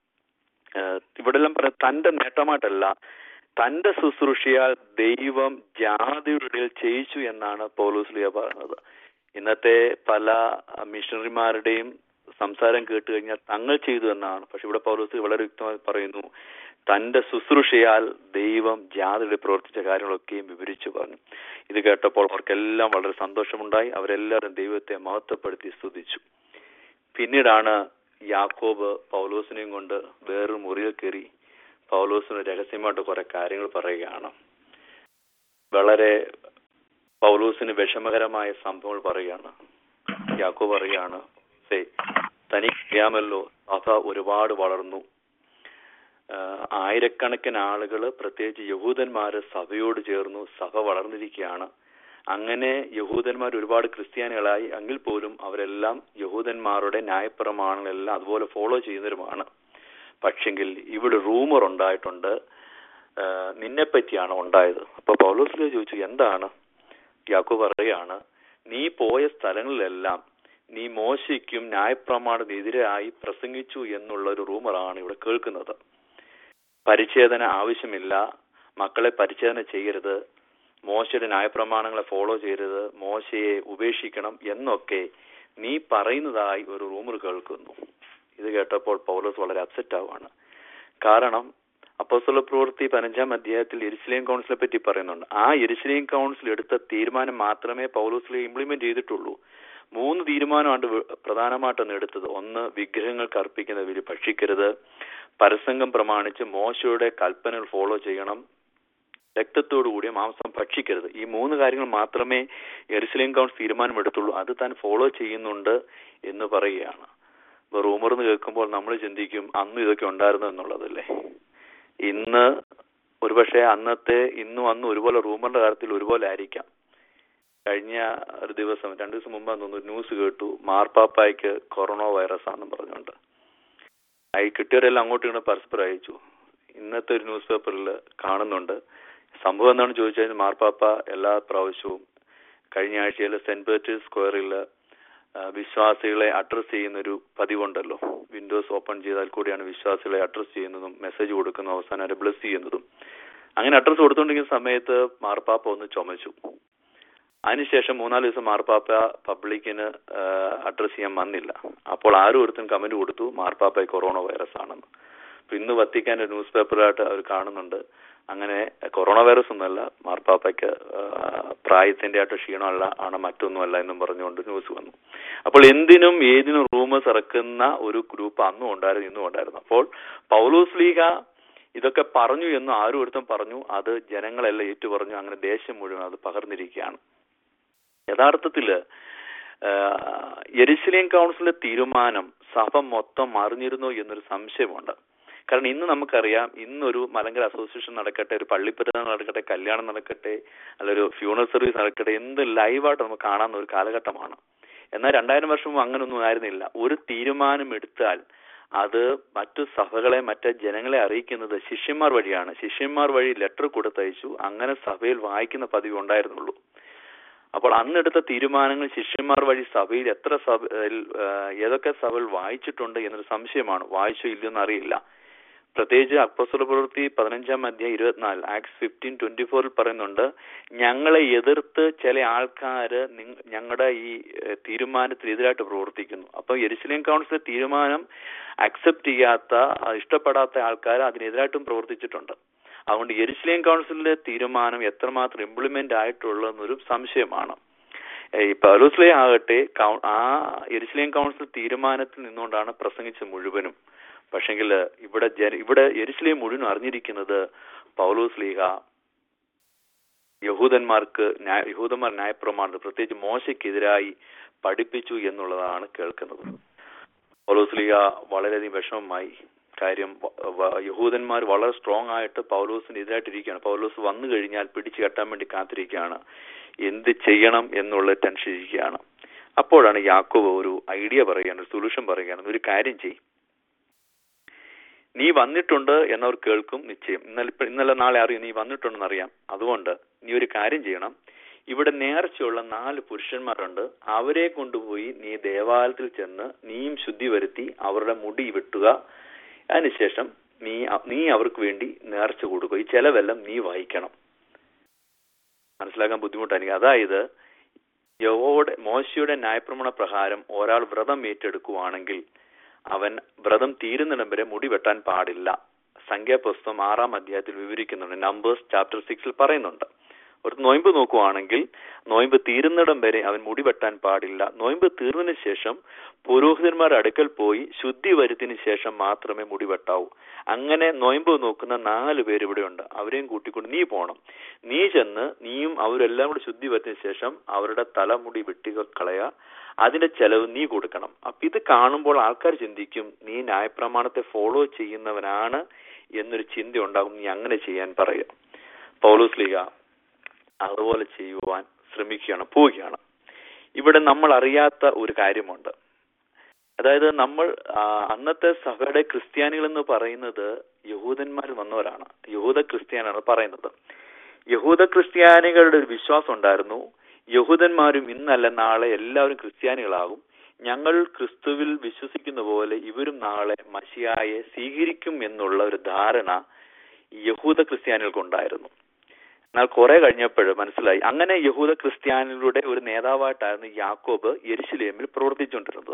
ഏഹ് ഇവിടെല്ലാം പറഞ്ഞ തന്റെ നേട്ടമായിട്ടല്ല തന്റെ ശുശ്രൂഷയാൽ ദൈവം ജാതിയുടെ ഇടയിൽ ചെയ്യിച്ചു എന്നാണ് പൗലോസ്ലിയ പറയുന്നത് ഇന്നത്തെ പല മിഷണറിമാരുടെയും സംസാരം കേട്ട് കഴിഞ്ഞാൽ തങ്ങൾ ചെയ്തു എന്നാണ് പക്ഷെ ഇവിടെ പൗലോസ് വളരെ വ്യക്തമായി പറയുന്നു തന്റെ ശുശ്രൂഷയാൽ ദൈവം ജാതിയുടെ പ്രവർത്തിച്ച കാര്യങ്ങളൊക്കെയും വിവരിച്ചു പറഞ്ഞു ഇത് കേട്ടപ്പോൾ അവർക്കെല്ലാം വളരെ സന്തോഷമുണ്ടായി അവരെല്ലാവരും ദൈവത്തെ മഹത്വപ്പെടുത്തി സ്തുതിച്ചു പിന്നീടാണ് യാക്കോബ് പൗലോസിനെയും കൊണ്ട് വേറൊരു മുറിയിൽ കയറി പൗലോസിന് രഹസ്യമായിട്ട് കുറെ കാര്യങ്ങൾ പറയുകയാണ് വളരെ പൗലോസിന് വിഷമകരമായ സംഭവങ്ങൾ പറയുകയാണ് യാക്കോബ് പറയുകയാണ് "സേ, തനിക്കറിയാമല്ലോ സഭ ഒരുപാട് വളർന്നു ആഹ് ആയിരക്കണക്കിന് ആളുകൾ പ്രത്യേകിച്ച് യഹൂദന്മാര് സഭയോട് ചേർന്നു സഭ വളർന്നിരിക്കുകയാണ് അങ്ങനെ യഹൂദന്മാർ ഒരുപാട് ക്രിസ്ത്യാനികളായി എങ്കിൽ പോലും അവരെല്ലാം യഹൂദന്മാരുടെ ന്യായപ്രമാണങ്ങളെല്ലാം അതുപോലെ ഫോളോ ചെയ്യുന്നവരുമാണ് പക്ഷെങ്കിൽ ഇവിടെ റൂമർ ഉണ്ടായിട്ടുണ്ട് ആഹ് നിന്നെ പറ്റിയാണ് ഉണ്ടായത് അപ്പൊ പൗലോസിലെ ചോദിച്ചു എന്താണ് യാക്കോ പറയാണ് നീ പോയ സ്ഥലങ്ങളിലെല്ലാം നീ മോശയ്ക്കും ന്യായപ്രമാണത്തിനെതിരായി പ്രസംഗിച്ചു എന്നുള്ള ഒരു റൂമറാണ് ഇവിടെ കേൾക്കുന്നത് പരിച്ഛേദന ആവശ്യമില്ല മക്കളെ പരിച്ഛേദന ചെയ്യരുത് മോശയുടെ ന്യായപ്രമാണങ്ങളെ ഫോളോ ചെയ്യരുത് മോശയെ ഉപേക്ഷിക്കണം എന്നൊക്കെ നീ പറയുന്നതായി ഒരു റൂമർ കേൾക്കുന്നു ഇത് കേട്ടപ്പോൾ പൗലോസ് വളരെ അപ്സെറ്റ് ആവുകയാണ് കാരണം അപ്പോസ്തല പ്രവൃത്തി പതിനഞ്ചാം അധ്യായത്തിൽ എരിശിലേം കൗൺസിലെ പറ്റി പറയുന്നുണ്ട് ആ എരിശിലേം കൗൺസിൽ എടുത്ത തീരുമാനം മാത്രമേ പൗലോസിലെ ഇംപ്ലിമെന്റ് ചെയ്തിട്ടുള്ളൂ മൂന്ന് തീരുമാനമാണ് വ- പ്രധാനമായിട്ടൊന്ന് എടുത്തത് ഒന്ന് വിഗ്രഹങ്ങൾക്ക് അർപ്പിക്കുന്ന ബലി ഭക്ഷിക്കരുത് പരസംഗം പ്രമാണിച്ച് മോശയുടെ കൽപ്പനകൾ ഫോളോ ചെയ്യണം രക്തത്തോടു കൂടിയ മാംസം ഭക്ഷിക്കരുത് ഈ മൂന്ന് കാര്യങ്ങൾ മാത്രമേ എറുസലേം കൗൺസ് തീരുമാനമെടുത്തുള്ളൂ അത് താൻ ഫോളോ ചെയ്യുന്നുണ്ട് എന്ന് പറയുകയാണ് ഇപ്പൊ റൂമർ എന്ന് കേൾക്കുമ്പോൾ നമ്മൾ ചിന്തിക്കും അന്ന് ഇതൊക്കെ ഉണ്ടായിരുന്നു എന്നുള്ളതല്ലേ ഇന്ന് ഒരുപക്ഷെ അന്നത്തെ ഇന്നും അന്നും ഒരുപോലെ റൂമറിന്റെ കാര്യത്തിൽ ഒരുപോലെ ആയിരിക്കാം കഴിഞ്ഞ ഒരു ദിവസം രണ്ടു ദിവസം മുമ്പാന്ന് തോന്നുന്നു ന്യൂസ് കേട്ടു മാർപ്പാപ്പായ്ക്ക് കൊറോണ വൈറസ് ആണെന്ന് പറഞ്ഞുകൊണ്ട് ഈ കിട്ടിയവരെല്ലാം അങ്ങോട്ടും ഇങ്ങോട്ടും പരസ്പരം അയച്ചു ഇന്നത്തെ ഒരു ന്യൂസ് പേപ്പറിൽ കാണുന്നുണ്ട് സംഭവം എന്താണെന്ന് ചോദിച്ചു കഴിഞ്ഞാൽ മാർപ്പാപ്പ എല്ലാ പ്രാവശ്യവും കഴിഞ്ഞ ആഴ്ചയിൽ സെന്റ് പീറ്റേഴ്സ് സ്ക്വയറിൽ വിശ്വാസികളെ അഡ്രസ് ചെയ്യുന്നൊരു പതിവുണ്ടല്ലോ വിൻഡോസ് ഓപ്പൺ ചെയ്താൽ കൂടിയാണ് വിശ്വാസികളെ അഡ്രസ് ചെയ്യുന്നതും മെസ്സേജ് കൊടുക്കുന്നതും അവസാനം അവരെ ബ്ലസ് ചെയ്യുന്നതും അങ്ങനെ അഡ്രസ് കൊടുത്തുകൊണ്ടിരിക്കുന്ന സമയത്ത് മാർപ്പാപ്പ ഒന്ന് ചുമച്ചു അതിനുശേഷം മൂന്നാല് ദിവസം മാർപ്പാപ്പ പബ്ലിക്കിന് അഡ്രസ് ചെയ്യാൻ വന്നില്ല അപ്പോൾ ആരും ഒരുത്തൻ കമന്റ് കൊടുത്തു മാർപ്പാപ്പ കൊറോണ വൈറസ് ആണെന്ന് അപ്പൊ ഇന്ന് വത്തിക്കാന്റെ ന്യൂസ് പേപ്പറായിട്ട് അവർ കാണുന്നുണ്ട് അങ്ങനെ കൊറോണ വൈറസ് ഒന്നുമല്ല മാർപ്പാപ്പയ്ക്ക് പ്രായത്തിന്റെ ആയിട്ട് ക്ഷീണമല്ല ആണ് മറ്റൊന്നുമല്ല എന്നും പറഞ്ഞുകൊണ്ട് ന്യൂസ് വന്നു അപ്പോൾ എന്തിനും ഏതിനും റൂമേഴ്സ് ഇറക്കുന്ന ഒരു ഗ്രൂപ്പ് അന്നും ഉണ്ടായിരുന്നു ഇന്നും ഉണ്ടായിരുന്നു അപ്പോൾ പൗലോസ് ലീഗ ഇതൊക്കെ പറഞ്ഞു എന്ന് ആരും ഒരുത്തം പറഞ്ഞു അത് ജനങ്ങളെല്ലാം ഏറ്റുപറഞ്ഞു അങ്ങനെ ദേശം മുഴുവൻ അത് പകർന്നിരിക്കുകയാണ് യഥാർത്ഥത്തില് യെരുശലേം കൗൺസിലിന്റെ തീരുമാനം സഭ മൊത്തം അറിഞ്ഞിരുന്നു എന്നൊരു സംശയമുണ്ട് കാരണം ഇന്ന് നമുക്കറിയാം ഇന്നൊരു മലങ്കര അസോസിയേഷൻ നടക്കട്ടെ ഒരു പള്ളിപ്പെരുന്നാൾ നടക്കട്ടെ കല്യാണം നടക്കട്ടെ അല്ലൊരു ഫ്യൂണൽ സർവീസ് നടക്കട്ടെ എന്ത് ലൈവായിട്ട് നമുക്ക് കാണാവുന്ന ഒരു കാലഘട്ടമാണ് എന്നാൽ രണ്ടായിരം വർഷം മുമ്പ് അങ്ങനൊന്നും ആയിരുന്നില്ല ഒരു തീരുമാനം എടുത്താൽ അത് മറ്റു സഭകളെ മറ്റ് ജനങ്ങളെ അറിയിക്കുന്നത് ശിഷ്യന്മാർ വഴിയാണ് ശിഷ്യന്മാർ വഴി ലെറ്റർ കൊടുത്തയച്ചു അങ്ങനെ സഭയിൽ വായിക്കുന്ന പതിവ് ഉണ്ടായിരുന്നുള്ളൂ അപ്പോൾ അന്നെടുത്ത തീരുമാനങ്ങൾ ശിഷ്യന്മാർ വഴി സഭയിൽ എത്ര സഭ ഏതൊക്കെ സഭകൾ വായിച്ചിട്ടുണ്ട് എന്നൊരു സംശയമാണ് വായിച്ചോ ഇല്ലെന്ന് അറിയില്ല പ്രത്യേകിച്ച് അക്ബസുല പ്രവൃത്തി പതിനഞ്ചാം അധ്യായം ഇരുപത്തിനാല് ആക്സ് ഫിഫ്റ്റീൻ ട്വന്റി ഫോറിൽ പറയുന്നുണ്ട് ഞങ്ങളെ എതിർത്ത് ചില ആൾക്കാർ ഞങ്ങളുടെ ഈ തീരുമാനത്തിന് എതിരായിട്ട് പ്രവർത്തിക്കുന്നു അപ്പോൾ എരുസലേം കൗൺസിൽ തീരുമാനം അക്സെപ്റ്റ് ചെയ്യാത്ത ഇഷ്ടപ്പെടാത്ത ആൾക്കാർ അതിനെതിരായിട്ടും പ്രവർത്തിച്ചിട്ടുണ്ട് അതുകൊണ്ട് എരുസലേം കൗൺസിലിന്റെ തീരുമാനം എത്രമാത്രം ഇംപ്ലിമെന്റ് ആയിട്ടുള്ളതെന്നൊരു സംശയമാണ് ഈ പൗലോസ്ലേ ആകട്ടെ ആ എരുസലേം കൗൺസിൽ തീരുമാനത്തിൽ നിന്നുകൊണ്ടാണ് പ്രസംഗിച്ചത് മുഴുവനും പക്ഷെങ്കിൽ ഇവിടെ ജന ഇവിടെ എരുസലേം മുഴുവൻ അറിഞ്ഞിരിക്കുന്നത് പൗലോസ് ലീഹ യഹൂദന്മാർക്ക് യഹൂദന്മാർ ന്യായപ്രമാണത്തിൽ പ്രത്യേകിച്ച് മോശയ്ക്കെതിരായി പഠിപ്പിച്ചു എന്നുള്ളതാണ് കേൾക്കുന്നത് പൗലോസ് ലീഹ വളരെയധികം വിഷമമായി കാര്യം യഹൂദന്മാർ വളരെ സ്ട്രോങ് ആയിട്ട് പൗലോസിന് എതിരായിട്ടിരിക്കുകയാണ് പൗലോസ് വന്നു കഴിഞ്ഞാൽ പിടിച്ചു കെട്ടാൻ വേണ്ടി കാത്തിരിക്കുകയാണ് എന്ത് ചെയ്യണം എന്നുള്ള ടെൻഷൻ ഇരിക്കുകയാണ് അപ്പോഴാണ് യാക്കോബ് ഒരു ഐഡിയ പറയുകയാണ് ഒരു സൊല്യൂഷൻ പറയുകയാണ് ഒരു കാര്യം ചെയ്യും നീ വന്നിട്ടുണ്ട് എന്നവർ കേൾക്കും നിശ്ചയം ഇന്നലെ ഇന്നലെ നാളെ അറിയും നീ വന്നിട്ടുണ്ടെന്ന് അറിയാം അതുകൊണ്ട് നീ ഒരു കാര്യം ചെയ്യണം ഇവിടെ നേർച്ചയുള്ള നാല് പുരുഷന്മാരുണ്ട് അവരെ കൊണ്ടുപോയി നീ ദേവാലയത്തിൽ ചെന്ന് നീയും ശുദ്ധി വരുത്തി അവരുടെ മുടി വെട്ടുക അതിനുശേഷം നീ നീ അവർക്ക് വേണ്ടി നേർച്ച കൊടുക്കുക ഈ ചെലവെല്ലാം നീ വഹിക്കണം മനസ്സിലാക്കാൻ ബുദ്ധിമുട്ടായിരിക്കും അതായത് യഹോയുടെ മോശയുടെ ന്യായപ്രമാണ പ്രകാരം ഒരാൾ വ്രതം ഏറ്റെടുക്കുവാണെങ്കിൽ അവൻ വ്രതം തീരുന്നിടം വരെ മുടി വെട്ടാൻ പാടില്ല സംഖ്യാപുസ്തകം ആറാം അധ്യായത്തിൽ വിവരിക്കുന്നുണ്ട് നമ്പേഴ്സ് ചാപ്റ്റർ സിക്സിൽ പറയുന്നുണ്ട് ഒരു നോയമ്പ് നോക്കുവാണെങ്കിൽ നോയമ്പ് തീരുന്നിടം വരെ അവൻ മുടി വെട്ടാൻ പാടില്ല നോയമ്പ് തീർന്നതിന് ശേഷം പുരോഹിതന്മാരുടെ അടുക്കൽ പോയി ശുദ്ധി വരുത്തിന് ശേഷം മാത്രമേ മുടി വെട്ടാവൂ അങ്ങനെ നോയമ്പ് നോക്കുന്ന നാല് പേര് ഇവിടെയുണ്ട് അവരെയും കൂട്ടിക്കൊണ്ട് നീ പോണം നീ ചെന്ന് നീയും അവരെല്ലാം കൂടി ശുദ്ധി വരുത്തിന് ശേഷം അവരുടെ തലമുടി വെട്ടി കളയുക അതിന്റെ ചെലവ് നീ കൊടുക്കണം അപ്പൊ ഇത് കാണുമ്പോൾ ആൾക്കാർ ചിന്തിക്കും നീ ന്യായപ്രമാണത്തെ ഫോളോ ചെയ്യുന്നവനാണ് എന്നൊരു ചിന്ത ഉണ്ടാകും നീ അങ്ങനെ ചെയ്യാൻ പറയുക പൗലോസ് ലീഗ അതുപോലെ ചെയ്യുവാൻ ശ്രമിക്കുകയാണ് പോവുകയാണ് ഇവിടെ നമ്മൾ അറിയാത്ത ഒരു കാര്യമുണ്ട് അതായത് നമ്മൾ അന്നത്തെ സഭയുടെ ക്രിസ്ത്യാനികൾ എന്ന് പറയുന്നത് യഹൂദന്മാർ വന്നവരാണ് യഹൂദ ക്രിസ്ത്യാനാണ് പറയുന്നത് യഹൂദ ക്രിസ്ത്യാനികളുടെ ഒരു വിശ്വാസം ഉണ്ടായിരുന്നു യഹൂദന്മാരും ഇന്നല്ല നാളെ എല്ലാവരും ക്രിസ്ത്യാനികളാകും ഞങ്ങൾ ക്രിസ്തുവിൽ വിശ്വസിക്കുന്ന പോലെ ഇവരും നാളെ മഷിയായെ സ്വീകരിക്കും എന്നുള്ള ഒരു ധാരണ യഹൂദ ക്രിസ്ത്യാനികൾക്കുണ്ടായിരുന്നു എന്നാൽ കുറെ കഴിഞ്ഞപ്പോൾ മനസ്സിലായി അങ്ങനെ യഹൂദ ക്രിസ്ത്യാനികളുടെ ഒരു നേതാവായിട്ടായിരുന്നു യാക്കോബ് യെരുശലേമിൽ പ്രവർത്തിച്ചുകൊണ്ടിരുന്നത്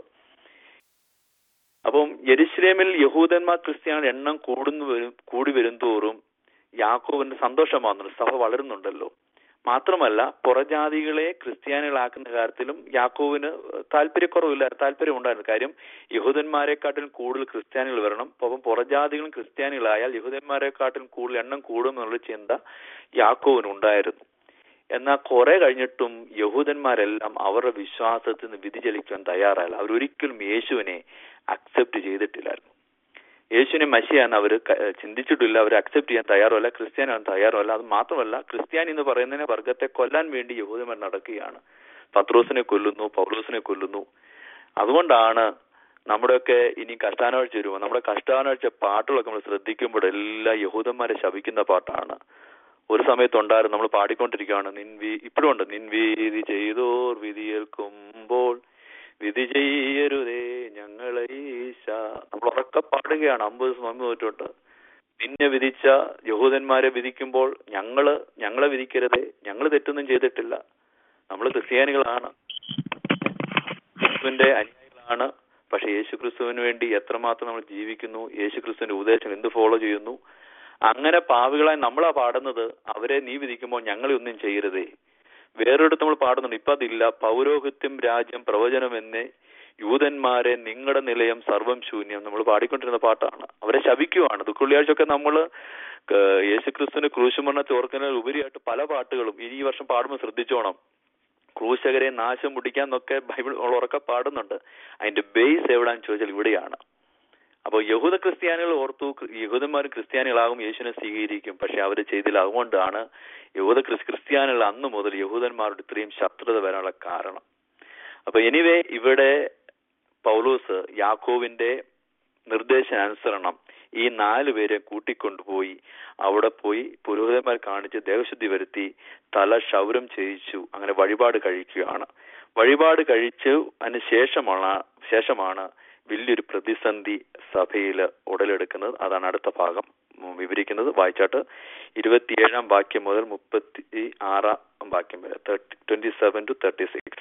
അപ്പം യെരുശലേമിൽ യഹൂദന്മാർ ക്രിസ്ത്യാനികളുടെ എണ്ണം കൂടുന്നു വരും കൂടി വരുംതോറും യാക്കോബിന്റെ സന്തോഷമാകുന്നുണ്ട് സഭ വളരുന്നുണ്ടല്ലോ മാത്രമല്ല പുറജാതികളെ ക്രിസ്ത്യാനികളാക്കുന്ന കാര്യത്തിലും യാക്കോവിന് താല്പര്യക്കുറവില്ല താല്പര്യം ഉണ്ടായിരുന്നു കാര്യം യഹൂദന്മാരെക്കാട്ടിലും കൂടുതൽ ക്രിസ്ത്യാനികൾ വരണം അപ്പം പുറജാതികളും ക്രിസ്ത്യാനികളായാൽ യഹൂദന്മാരെക്കാട്ടിലും കൂടുതൽ എണ്ണം കൂടും എന്നുള്ള ചിന്ത യാക്കോവിന് ഉണ്ടായിരുന്നു എന്നാൽ കുറെ കഴിഞ്ഞിട്ടും യഹൂദന്മാരെല്ലാം അവരുടെ വിശ്വാസത്തിൽ നിന്ന് വ്യതിചലിക്കാൻ തയ്യാറായില്ല അവരൊരിക്കലും യേശുവിനെ അക്സെപ്റ്റ് ചെയ്തിട്ടില്ലായിരുന്നു യേശുവിനെ മഷിയാന്ന് അവർ ചിന്തിച്ചിട്ടില്ല അവർ അക്സെപ്റ്റ് ചെയ്യാൻ തയ്യാറല്ല ക്രിസ്ത്യാനാൻ തയ്യാറല്ല അത് മാത്രമല്ല ക്രിസ്ത്യാനി എന്ന് പറയുന്നതിനെ വർഗത്തെ കൊല്ലാൻ വേണ്ടി യഹൂദന്മാർ നടക്കുകയാണ് പത്രോസിനെ കൊല്ലുന്നു പൗലോസിനെ കൊല്ലുന്നു അതുകൊണ്ടാണ് നമ്മുടെയൊക്കെ ഇനി കഷ്ടാനാഴ്ച വരുമ്പോൾ നമ്മുടെ കഷ്ടാനാഴ്ച പാട്ടുകളൊക്കെ നമ്മൾ ശ്രദ്ധിക്കുമ്പോൾ എല്ലാം യഹൂദന്മാരെ ശപിക്കുന്ന പാട്ടാണ് ഒരു സമയത്തുണ്ടായിരുന്നു നമ്മൾ പാടിക്കൊണ്ടിരിക്കുകയാണ് നിൻ വീ ഇപ്പോഴും ഉണ്ട് നിൻ വീതി ചെയ്തോർ വിധിയേൽക്കുമ്പോൾ വിധി ചെയ്യരുതേ ഞങ്ങളെ ഈശ നമ്മൾ ഉറക്കെ പാടുകയാണ് അമ്പത് ദിവസം നോമ്പ് നോറ്റിട്ട് നിന്നെ വിധിച്ച യഹൂദന്മാരെ വിധിക്കുമ്പോൾ ഞങ്ങള് ഞങ്ങളെ വിധിക്കരുതേ ഞങ്ങൾ തെറ്റൊന്നും ചെയ്തിട്ടില്ല നമ്മൾ ക്രിസ്ത്യാനികളാണ് ക്രിസ്തുവിന്റെ അനുയായികളാണ് പക്ഷെ യേശു ക്രിസ്തുവിന് വേണ്ടി എത്രമാത്രം നമ്മൾ ജീവിക്കുന്നു യേശു ക്രിസ്തുവിന്റെ ഉപദേശം എന്ത് ഫോളോ ചെയ്യുന്നു അങ്ങനെ പാവികളായി നമ്മളാ പാടുന്നത് അവരെ നീ വിധിക്കുമ്പോൾ ഞങ്ങളെ ഒന്നും ചെയ്യരുതേ വേറൊരിടത്ത് നമ്മൾ പാടുന്നുണ്ട് ഇപ്പൊ അതില്ല പൗരോഹിത്യം രാജ്യം പ്രവചനം എന്നേ യൂതന്മാരെ നിങ്ങളുടെ നിലയം സർവം ശൂന്യം നമ്മൾ പാടിക്കൊണ്ടിരുന്ന പാട്ടാണ് അവരെ ശപിക്കുവാണ് ദുഃഖുള്ളിയാഴ്ചയൊക്കെ നമ്മൾ യേശുക്രിസ്തുവിന്റെ ക്രൂശുമരണത്തെ ഓർക്കുന്നതിൽ ഉപരിയായിട്ട് പല പാട്ടുകളും ഇനി ഈ വർഷം പാടുമ്പോൾ ശ്രദ്ധിച്ചോണം ക്രൂശകരെ നാശം മുടിക്കാന്നൊക്കെ ബൈബിൾ ഉറക്കെ പാടുന്നുണ്ട് അതിന്റെ ബേസ് എവിടാന്ന് ചോദിച്ചാൽ ഇവിടെയാണ് അപ്പോൾ യഹൂദ ക്രിസ്ത്യാനികൾ ഓർത്തു യഹൂദന്മാർ ക്രിസ്ത്യാനികളാകും യേശുവിനെ സ്വീകരിക്കും പക്ഷെ അവർ ചെയ്തില്ല അതുകൊണ്ടാണ് യഹൂദ ക്രിസ് ക്രിസ്ത്യാനികൾ അന്ന് മുതൽ യഹൂദന്മാരുടെ ഇത്രയും ശത്രുത വരാനുള്ള കാരണം അപ്പൊ എനിവേ ഇവിടെ പൗലോസ് യാക്കോവിന്റെ നിർദ്ദേശാനുസരണം ഈ നാല് പേരെ കൂട്ടിക്കൊണ്ടുപോയി അവിടെ പോയി പുരോഹിതന്മാർ കാണിച്ച് ദേവശുദ്ധി വരുത്തി തല ക്ഷൗരം ചെയ്യിച്ചു അങ്ങനെ വഴിപാട് കഴിക്കുകയാണ് വഴിപാട് കഴിച്ചു അതിന് ശേഷമാണ് ശേഷമാണ് വലിയൊരു പ്രതിസന്ധി സഭയിൽ ഉടലെടുക്കുന്നത് അതാണ് അടുത്ത ഭാഗം ഉം, വിവരിക്കുന്നത് വായിച്ചാട്ട് ഇരുപത്തിയേഴാം വാക്യം മുതൽ മുപ്പത്തി ആറാം വാക്യം വരെ twenty seven to thirty six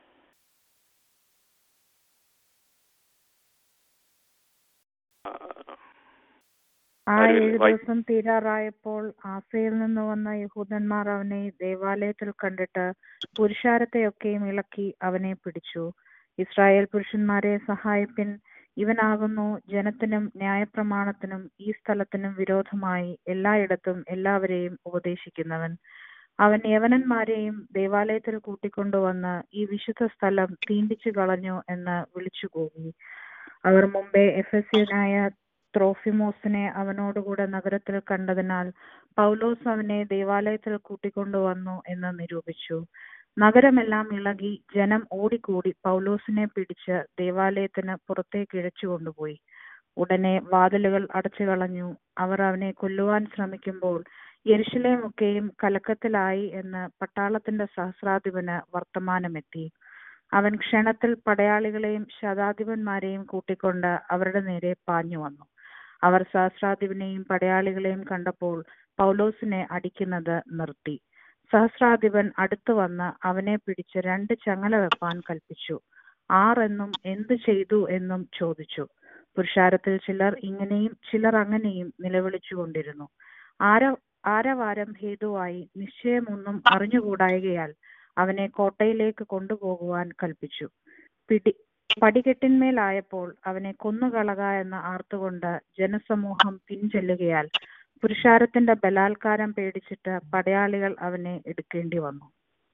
ആ ആരും ഏഴു വായി- ദിവസം തീരാറായപ്പോൾ ആസയിൽ നിന്ന് വന്ന യഹൂദന്മാർ അവനെ ദേവാലയത്തിൽ കണ്ടിട്ട് പുരുഷാരത്തെയൊക്കെയും ഇളക്കി അവനെ പിടിച്ചു ഇസ്രായേൽ പുരുഷന്മാരെ സഹായിപ്പിൻ ഇവനാകുന്നു ജനത്തിനും ന്യായപ്രമാണത്തിനും ഈ സ്ഥലത്തിനും വിരോധമായി എല്ലായിടത്തും എല്ലാവരെയും ഉപദേശിക്കുന്നവൻ അവൻ യവനന്മാരെയും ദേവാലയത്തിൽ കൂട്ടിക്കൊണ്ടുവന്ന് ഈ വിശുദ്ധ സ്ഥലം തീണ്ടിച്ചു കളഞ്ഞു എന്ന് വിളിച്ചു കൂവി അവർ മുമ്പേ എഫെസ്യനായ ത്രോഫിമോസിനെ അവനോടുകൂടെ നഗരത്തിൽ കണ്ടതിനാൽ പൗലോസ് അവനെ ദേവാലയത്തിൽ കൂട്ടിക്കൊണ്ടുവന്നു എന്ന് നിരൂപിച്ചു നഗരമെല്ലാം ഇളകി ജനം ഓടിക്കൂടി പൗലോസിനെ പിടിച്ച് ദേവാലയത്തിന് പുറത്തേക്ക് ഇഴച്ചു കൊണ്ടുപോയി ഉടനെ വാതിലുകൾ അടച്ചു കളഞ്ഞു അവർ അവനെ കൊല്ലുവാൻ ശ്രമിക്കുമ്പോൾ യെരുശലേമൊക്കെയും കലക്കത്തിലായി എന്ന് പട്ടാളത്തിന്റെ സഹസ്രാധിപന് വർത്തമാനമെത്തി അവൻ ക്ഷണത്തിൽ പടയാളികളെയും ശതാധിപന്മാരെയും കൂട്ടിക്കൊണ്ട് അവരുടെ നേരെ പാഞ്ഞു വന്നു അവർ സഹസ്രാധിപനെയും പടയാളികളെയും കണ്ടപ്പോൾ പൗലോസിനെ അടിക്കുന്നത് നിർത്തി സഹസ്രാധിപൻ അടുത്തു വന്ന് അവനെ പിടിച്ച് രണ്ട് ചങ്ങല വെപ്പാൻ കൽപ്പിച്ചു ആരെന്നും എന്തു ചെയ്തു എന്നും ചോദിച്ചു പുരുഷാരത്തിൽ ചിലർ ഇങ്ങനെയും ചിലർ അങ്ങനെയും നിലവിളിച്ചുകൊണ്ടിരുന്നു ആര ആരവാരം ഹേതുവായി നിശ്ചയമൊന്നും അറിഞ്ഞുകൂടായകയാൽ അവനെ കോട്ടയിലേക്ക് കൊണ്ടുപോകുവാൻ കൽപ്പിച്ചു പിടി പടികെട്ടിന്മേലായപ്പോൾ അവനെ കൊന്നുകളക എന്ന് ആർത്തുകൊണ്ട് ജനസമൂഹം പിൻചെല്ലുകയാൽ പുരുഷാരത്തിന്റെ ബലാത്കാരം പേടിച്ചിട്ട് പടയാളികൾ അവനെ എടുക്കേണ്ടി വന്നു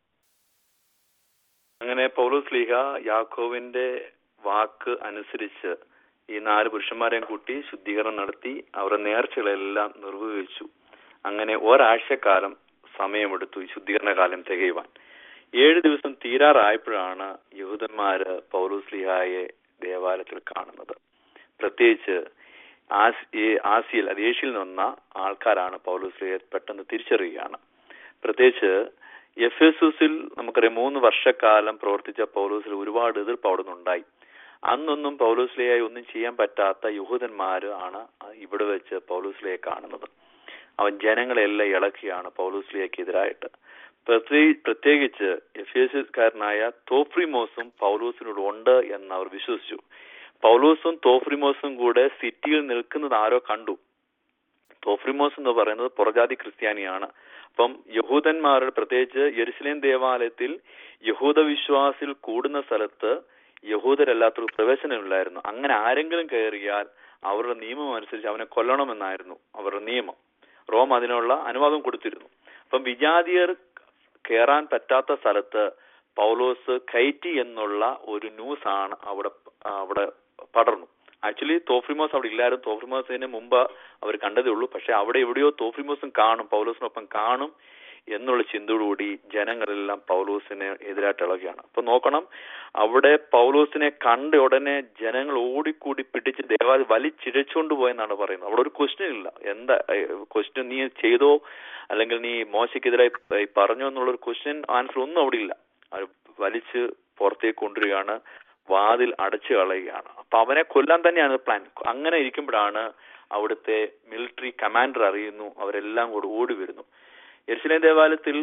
അങ്ങനെ പൗലോസ് ലീഹ യാക്കോവിന്റെ വാക്ക് അനുസരിച്ച് ഈ നാല് പുരുഷന്മാരെയും കൂട്ടി ശുദ്ധീകരണം നടത്തി അവരുടെ നേർച്ചകളെല്ലാം നിർവഹിച്ചു അങ്ങനെ ഒരാഴ്ചക്കാലം സമയമെടുത്തു ഈ ശുദ്ധീകരണ കാലം തികയുവാൻ ഏഴ് ദിവസം തീരാറായപ്പോഴാണ് യഹൂദന്മാര് പൗലോസ് ലീഹായെ ദേവാലയത്തിൽ കാണുന്നത് പ്രത്യേകിച്ച് ആസ് ഈ ആസിയയിൽ അത് ഏഷ്യയിൽ നിന്ന ആൾക്കാരാണ് പൗലോസ് ലീഹയെ പെട്ടെന്ന് തിരിച്ചറിയുകയാണ് പ്രത്യേകിച്ച് എഫ് എസ് എസിൽ നമുക്കറിയാം മൂന്ന് വർഷക്കാലം പ്രവർത്തിച്ച പൗലോസിൽ ഒരുപാട് എതിർപ്പ് അവിടെ നിന്നുണ്ടായി അന്നൊന്നും പൗലോസ്ലിയായി ഒന്നും ചെയ്യാൻ പറ്റാത്ത യഹൂദന്മാര് ആണ് ഇവിടെ വെച്ച് പൗലോസ്ലിയെ കാണുന്നത് അവൻ ജനങ്ങളെല്ലാം ഇളക്കിയാണ് പൗലോസ്ലിയക്കെതിരായിട്ട് പ്രത്യേ- പ്രത്യേകിച്ച് എഫ് എസ് എസ്കാരനായ തോഫ്രിമോസും പൗലോസിനോട് ഉണ്ട് എന്ന് അവർ വിശ്വസിച്ചു പൗലോസും തോഫ്രിമോസും കൂടെ സിറ്റിയിൽ നിൽക്കുന്നത് ആരോ കണ്ടു തോഫ്രിമോസ് എന്ന് പറയുന്നത് പുറജാതി ക്രിസ്ത്യാനിയാണ് അപ്പം യഹൂദന്മാരുടെ പ്രത്യേകിച്ച് യെരുസലേം ദേവാലയത്തിൽ യഹൂദ വിശ്വാസിൽ കൂടുന്ന സ്ഥലത്ത് യഹൂദരല്ലാത്തൊരു പ്രവേശനമില്ലായിരുന്നു അങ്ങനെ ആരെങ്കിലും കയറിയാൽ അവരുടെ നിയമം അനുസരിച്ച് അവനെ കൊല്ലണമെന്നായിരുന്നു അവരുടെ നിയമം റോം അതിനുള്ള അനുവാദം കൊടുത്തിരുന്നു അപ്പം വിജാതിയർ കയറാൻ പറ്റാത്ത സ്ഥലത്ത് പൗലോസ് കൈറ്റി എന്നുള്ള ഒരു ന്യൂസ് ആണ് അവിടെ അവിടെ പടർന്നു ആക്ച്വലി തോഫ്രിമോസ് അവിടെ ഇല്ലായിരുന്നു തോഫ്രിമോസിന് മുമ്പ് അവർ കണ്ടതേ ഉള്ളൂ പക്ഷെ അവിടെ എവിടെയോ തോഫ്രിമോസും കാണും പൗലോസിനൊപ്പം കാണും എന്നുള്ള ചിന്തയോടുകൂടി ജനങ്ങളെല്ലാം പൗലോസിന് എതിരായിട്ട് ഇളകുകയാണ് അപ്പൊ നോക്കണം അവിടെ പൗലോസിനെ കണ്ട ഉടനെ ജനങ്ങൾ ഓടിക്കൂടി പിടിച്ച് ദേവാലയം വലിച്ചിഴച്ചുകൊണ്ട് പോയെന്നാണ് പറയുന്നത് അവിടെ ഒരു ക്വസ്റ്റ്യൻ ഇല്ല എന്താ ക്വസ്റ്റ്യൻ നീ ചെയ്തോ അല്ലെങ്കിൽ നീ മോശയ്ക്കെതിരായി പ- പറഞ്ഞോ എന്നുള്ള ഒരു ക്വസ്റ്റ്യൻ ആൻസർ ഒന്നും അവിടെ ഇല്ല അത് വലിച്ച് പുറത്തേക്ക് കൊണ്ടുവരികയാണ് വാതിൽ അടച്ചു കളയുകയാണ് അപ്പൊ അവനെ കൊല്ലാൻ തന്നെയാണ് പ്ലാൻ അങ്ങനെ ഇരിക്കുമ്പോഴാണ് അവിടുത്തെ മിലിറ്ററി കമാൻഡർ അറിയുന്നു അവരെല്ലാം കൂടി ഓടി വരുന്നു യെരുശലേം ദേവാലയത്തിൽ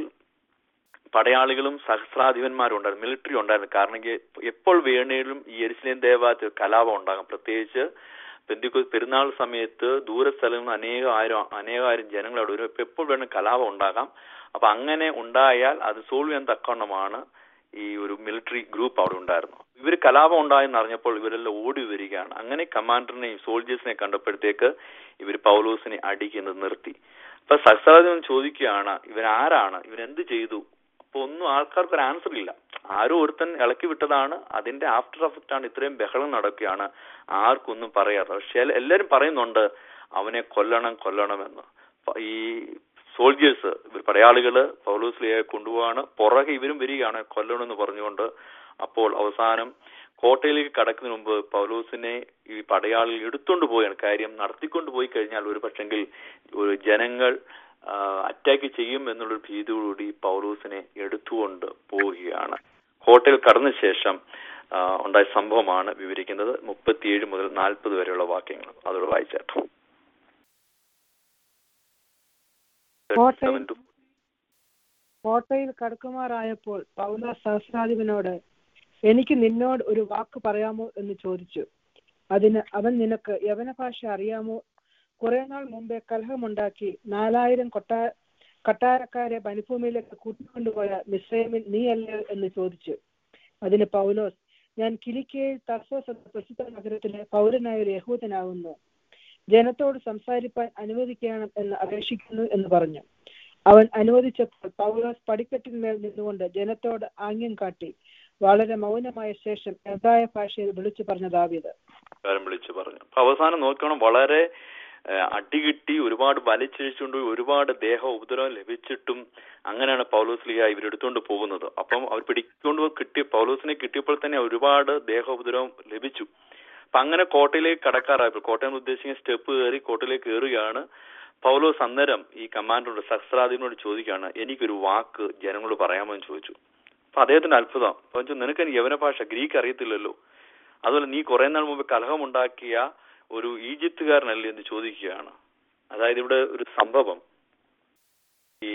പടയാളികളും സഹസ്രാധിപന്മാരും ഉണ്ടായിരുന്നു മിലിറ്ററി ഉണ്ടായിരുന്നു കാരണം എ- എപ്പോൾ വേണേലും ഈ യെരുശലേം ദേവാലയത്തിൽ കലാപം ഉണ്ടാകും പ്രത്യേകിച്ച് പെന്തിക്കോ പെരുന്നാൾ സമയത്ത് ദൂര സ്ഥലങ്ങളിൽ നിന്ന് അനേകം ആയിരം അനേകായിരം ജനങ്ങൾ അവിടെ വരും ഇപ്പൊ എപ്പോൾ വേണം കലാപം ഉണ്ടാകാം അപ്പൊ അങ്ങനെ ഉണ്ടായാൽ അത് സോൾവ് ചെയ്യാൻ തക്കവണ്ണമാണ് ഈ ഒരു മിലിറ്ററി ഗ്രൂപ്പ് അവിടെ ഉണ്ടായിരുന്നു ഇവർ കലാപം ഉണ്ടായെന്ന് അറിഞ്ഞപ്പോൾ ഇവരെല്ലാം ഓടി വരികയാണ് അങ്ങനെ കമാൻഡറിനെയും സോൾജേഴ്സിനെ കണ്ടപ്പോഴത്തേക്ക് ഇവർ പൗലോസിനെ അടിക്കുന്നത് നിർത്തി അപ്പൊ സഹസ്രാധിപൻ ചോദിക്കുകയാണ് ഇവൻ ആരാണ് ഇവൻ എന്ത് ചെയ്തു അപ്പൊ ഒന്നും ആൾക്കാർക്ക് ഒരു ആൻസർ ഇല്ല ആരോ ഒരുത്തൻ ഇളക്കി വിട്ടതാണ് അതിന്റെ ആഫ്റ്റർ എഫക്റ്റ് ആണ് ഇത്രയും ബഹളം നടക്കുകയാണ് ആർക്കൊന്നും പറയാതെ പക്ഷെ എല്ലാരും പറയുന്നുണ്ട് അവനെ കൊല്ലണം കൊല്ലണം എന്ന് അപ്പൊ ഈ സോൾജേഴ്സ് ഇവർ പടയാളികള് പൗലോസ്ലിയെ കൊണ്ടുപോവാണ് പുറകെ ഇവരും വരികയാണ് കൊല്ലണമെന്ന് പറഞ്ഞുകൊണ്ട് അപ്പോൾ അവസാനം കോട്ടയിലേക്ക് കടക്കുന്നതിന് മുമ്പ് പൗലോസിനെ ഈ പടയാളികൾ എടുത്തുകൊണ്ട് പോയാണ് കാര്യം നടത്തിക്കൊണ്ട് പോയി കഴിഞ്ഞാൽ ഒരു പക്ഷെങ്കിൽ ഒരു ജനങ്ങൾ അറ്റാക്ക് ചെയ്യും എന്നുള്ളൊരു ഭീതിയോടുകൂടി പൗലോസിനെ എടുത്തുകൊണ്ട് പോവുകയാണ് കോട്ടയിൽ കടന്ന ശേഷം ആ, ഉണ്ടായ സംഭവമാണ് വിവരിക്കുന്നത് മുപ്പത്തിയേഴ് മുതൽ നാൽപ്പത് വരെയുള്ള വാക്യങ്ങൾ അതോട് വായിച്ചേട്ടോ കോട്ടയിൽ കോട്ടയിൽ കടക്കുമാറായപ്പോൾ പൗല സഹസ്രാധിപനോട് എനിക്ക് നിന്നോട് ഒരു വാക്ക് പറയാമോ എന്ന് ചോദിച്ചു അതിന് അവൻ നിനക്ക് യവന ഭാഷ അറിയാമോ കുറെ നാൾ മുമ്പേ കലഹമുണ്ടാക്കി നാലായിരം കൊട്ടാ കട്ടാരക്കാരെ വനഭൂമിയിലേക്ക് കൂട്ടിക്കൊണ്ടുപോയ മിസ്രൈമിൽ നീയല്ലേ എന്ന് ചോദിച്ചു അതിന് പൗലോസ് ഞാൻ കിലിക്കയിൽ തർസോസ് എന്ന പ്രസിദ്ധ നഗരത്തിലെ പൗരനായ ഒരു യഹൂദനാകുന്നു ജനത്തോട് സംസാരിപ്പാൻ അനുവദിക്കണം എന്ന് അപേക്ഷിക്കുന്നു എന്ന് പറഞ്ഞു അവൻ അനുവദിച്ചപ്പോൾ പൗലോസ് പടിക്കെട്ടിന്മേൽ നിന്നുകൊണ്ട് ജനത്തോട് ആംഗ്യം കാട്ടി വളരെ മൗനമായ ശേഷം എബ്രായ ഭാഷയിൽ വിളിച്ചു പറഞ്ഞ ദാവീദ് കാര്യം വിളിച്ചു പറഞ്ഞു അപ്പൊ അവസാനം നോക്കണം വളരെ ഏഹ്, അടികിട്ടി ഒരുപാട് വലിച്ചിഴിച്ചുകൊണ്ട് ഒരുപാട് ദേഹ ഉപദ്രവം ലഭിച്ചിട്ടും അങ്ങനെയാണ് പൗലോസ്ലിയ ഇവരെടുത്തുകൊണ്ട് പോകുന്നത് അപ്പം അവർ പിടിക്കൊണ്ട് കിട്ടിയ പൗലോസിനെ കിട്ടിയപ്പോൾ തന്നെ ഒരുപാട് ദേഹ ഉപദ്രവം ലഭിച്ചു അപ്പൊ അങ്ങനെ കോട്ടയിലേക്ക് കടക്കാറായപ്പോൾ കോട്ടയം ഉദ്ദേശിക്കുന്ന സ്റ്റെപ്പ് കയറി കോട്ടയിലേക്ക് കയറുകയാണ് പൗലോസ് അന്നേരം ഈ കമാൻഡറോട് സഹസ്രാധിപനോട് ചോദിക്കുകയാണ് എനിക്കൊരു വാക്ക് ജനങ്ങളോട് പറയാമോ എന്ന് ചോദിച്ചു അപ്പൊ അദ്ദേഹത്തിന്റെ അത്ഭുതം അപ്പൊ ചോദിച്ചു, നിനക്ക് യവന ഭാഷ ഗ്രീക്ക് അറിയത്തില്ലല്ലോ അതുപോലെ നീ കുറെ നാൾ മുമ്പ് കലഹമുണ്ടാക്കിയ ഒരു ഈജിപ്തുകാരനല്ലേ എന്ന് ചോദിക്കുകയാണ് അതായത് ഇവിടെ ഒരു സംഭവം ഈ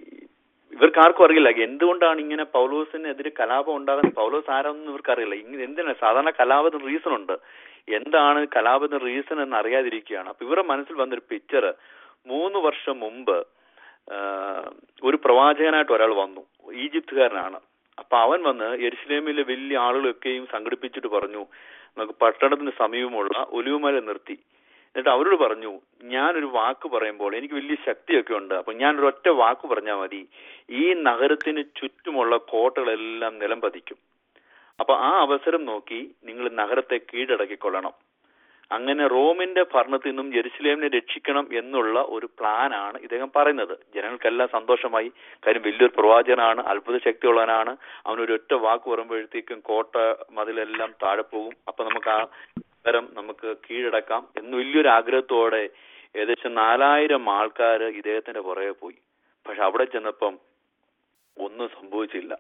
ഇവർക്ക് ആർക്കും അറിയില്ല എന്തുകൊണ്ടാണ് ഇങ്ങനെ പൗലോസിനെതിരെ കലാപം ഉണ്ടാകുന്നത് പൗലോസ് ആരാണെന്ന് ഇവർക്ക് അറിയില്ല ഇങ്ങനെ എന്തിനാണ് സാധാരണ കലാപത്തിന് റീസൺ ഉണ്ട് എന്താണ് കലാപത്തിന് റീസൺ എന്ന് അറിയാതിരിക്കുകയാണ് അപ്പൊ ഇവരുടെ മനസ്സിൽ വന്നൊരു പിക്ചർ മൂന്ന് വർഷം മുമ്പ് ആ, ഒരു പ്രവാചകനായിട്ട് ഒരാൾ വന്നു ഈജിപ്തുകാരനാണ് അപ്പൊ അവൻ വന്ന് എരുസലേമിലെ വലിയ ആളുകളൊക്കെയും സംഘടിപ്പിച്ചിട്ട് പറഞ്ഞു നമുക്ക് പട്ടണത്തിന് സമീപമുള്ള ഒലിവുമല നിർത്തി എന്നിട്ട് അവരോട് പറഞ്ഞു ഞാനൊരു വാക്ക് പറയുമ്പോൾ എനിക്ക് വലിയ ശക്തിയൊക്കെ ഉണ്ട് അപ്പൊ ഞാൻ ഒരു ഒറ്റ വാക്ക് പറഞ്ഞാൽ മതി ഈ നഗരത്തിന് ചുറ്റുമുള്ള കോട്ടകളെല്ലാം നിലം പതിക്കും അപ്പൊ ആ അവസരം നോക്കി നിങ്ങൾ നഗരത്തെ കീഴടക്കിക്കൊള്ളണം അങ്ങനെ റോമിന്റെ ഭരണത്തിൽ നിന്നും ജെറുസലേമിനെ രക്ഷിക്കണം എന്നുള്ള ഒരു പ്ലാനാണ് ഇദ്ദേഹം പറയുന്നത് ജനങ്ങൾക്കെല്ലാം സന്തോഷമായി കാര്യം വലിയൊരു പ്രവാചകനാണ് അത്ഭുത ശക്തിയുള്ളവനാണ് അവനൊരു ഒറ്റ വാക്ക് പറയുമ്പോഴത്തേക്കും കോട്ട മതിലെല്ലാം താഴെ പോകും അപ്പൊ നമുക്ക് ആ നഗരം നമുക്ക് കീഴടക്കാം എന്ന് വലിയൊരു ആഗ്രഹത്തോടെ ഏകദേശം നാലായിരം ആൾക്കാർ ഇദ്ദേഹത്തിന്റെ പുറകെ പോയി പക്ഷെ അവിടെ ചെന്നപ്പം ഒന്നും സംഭവിച്ചില്ല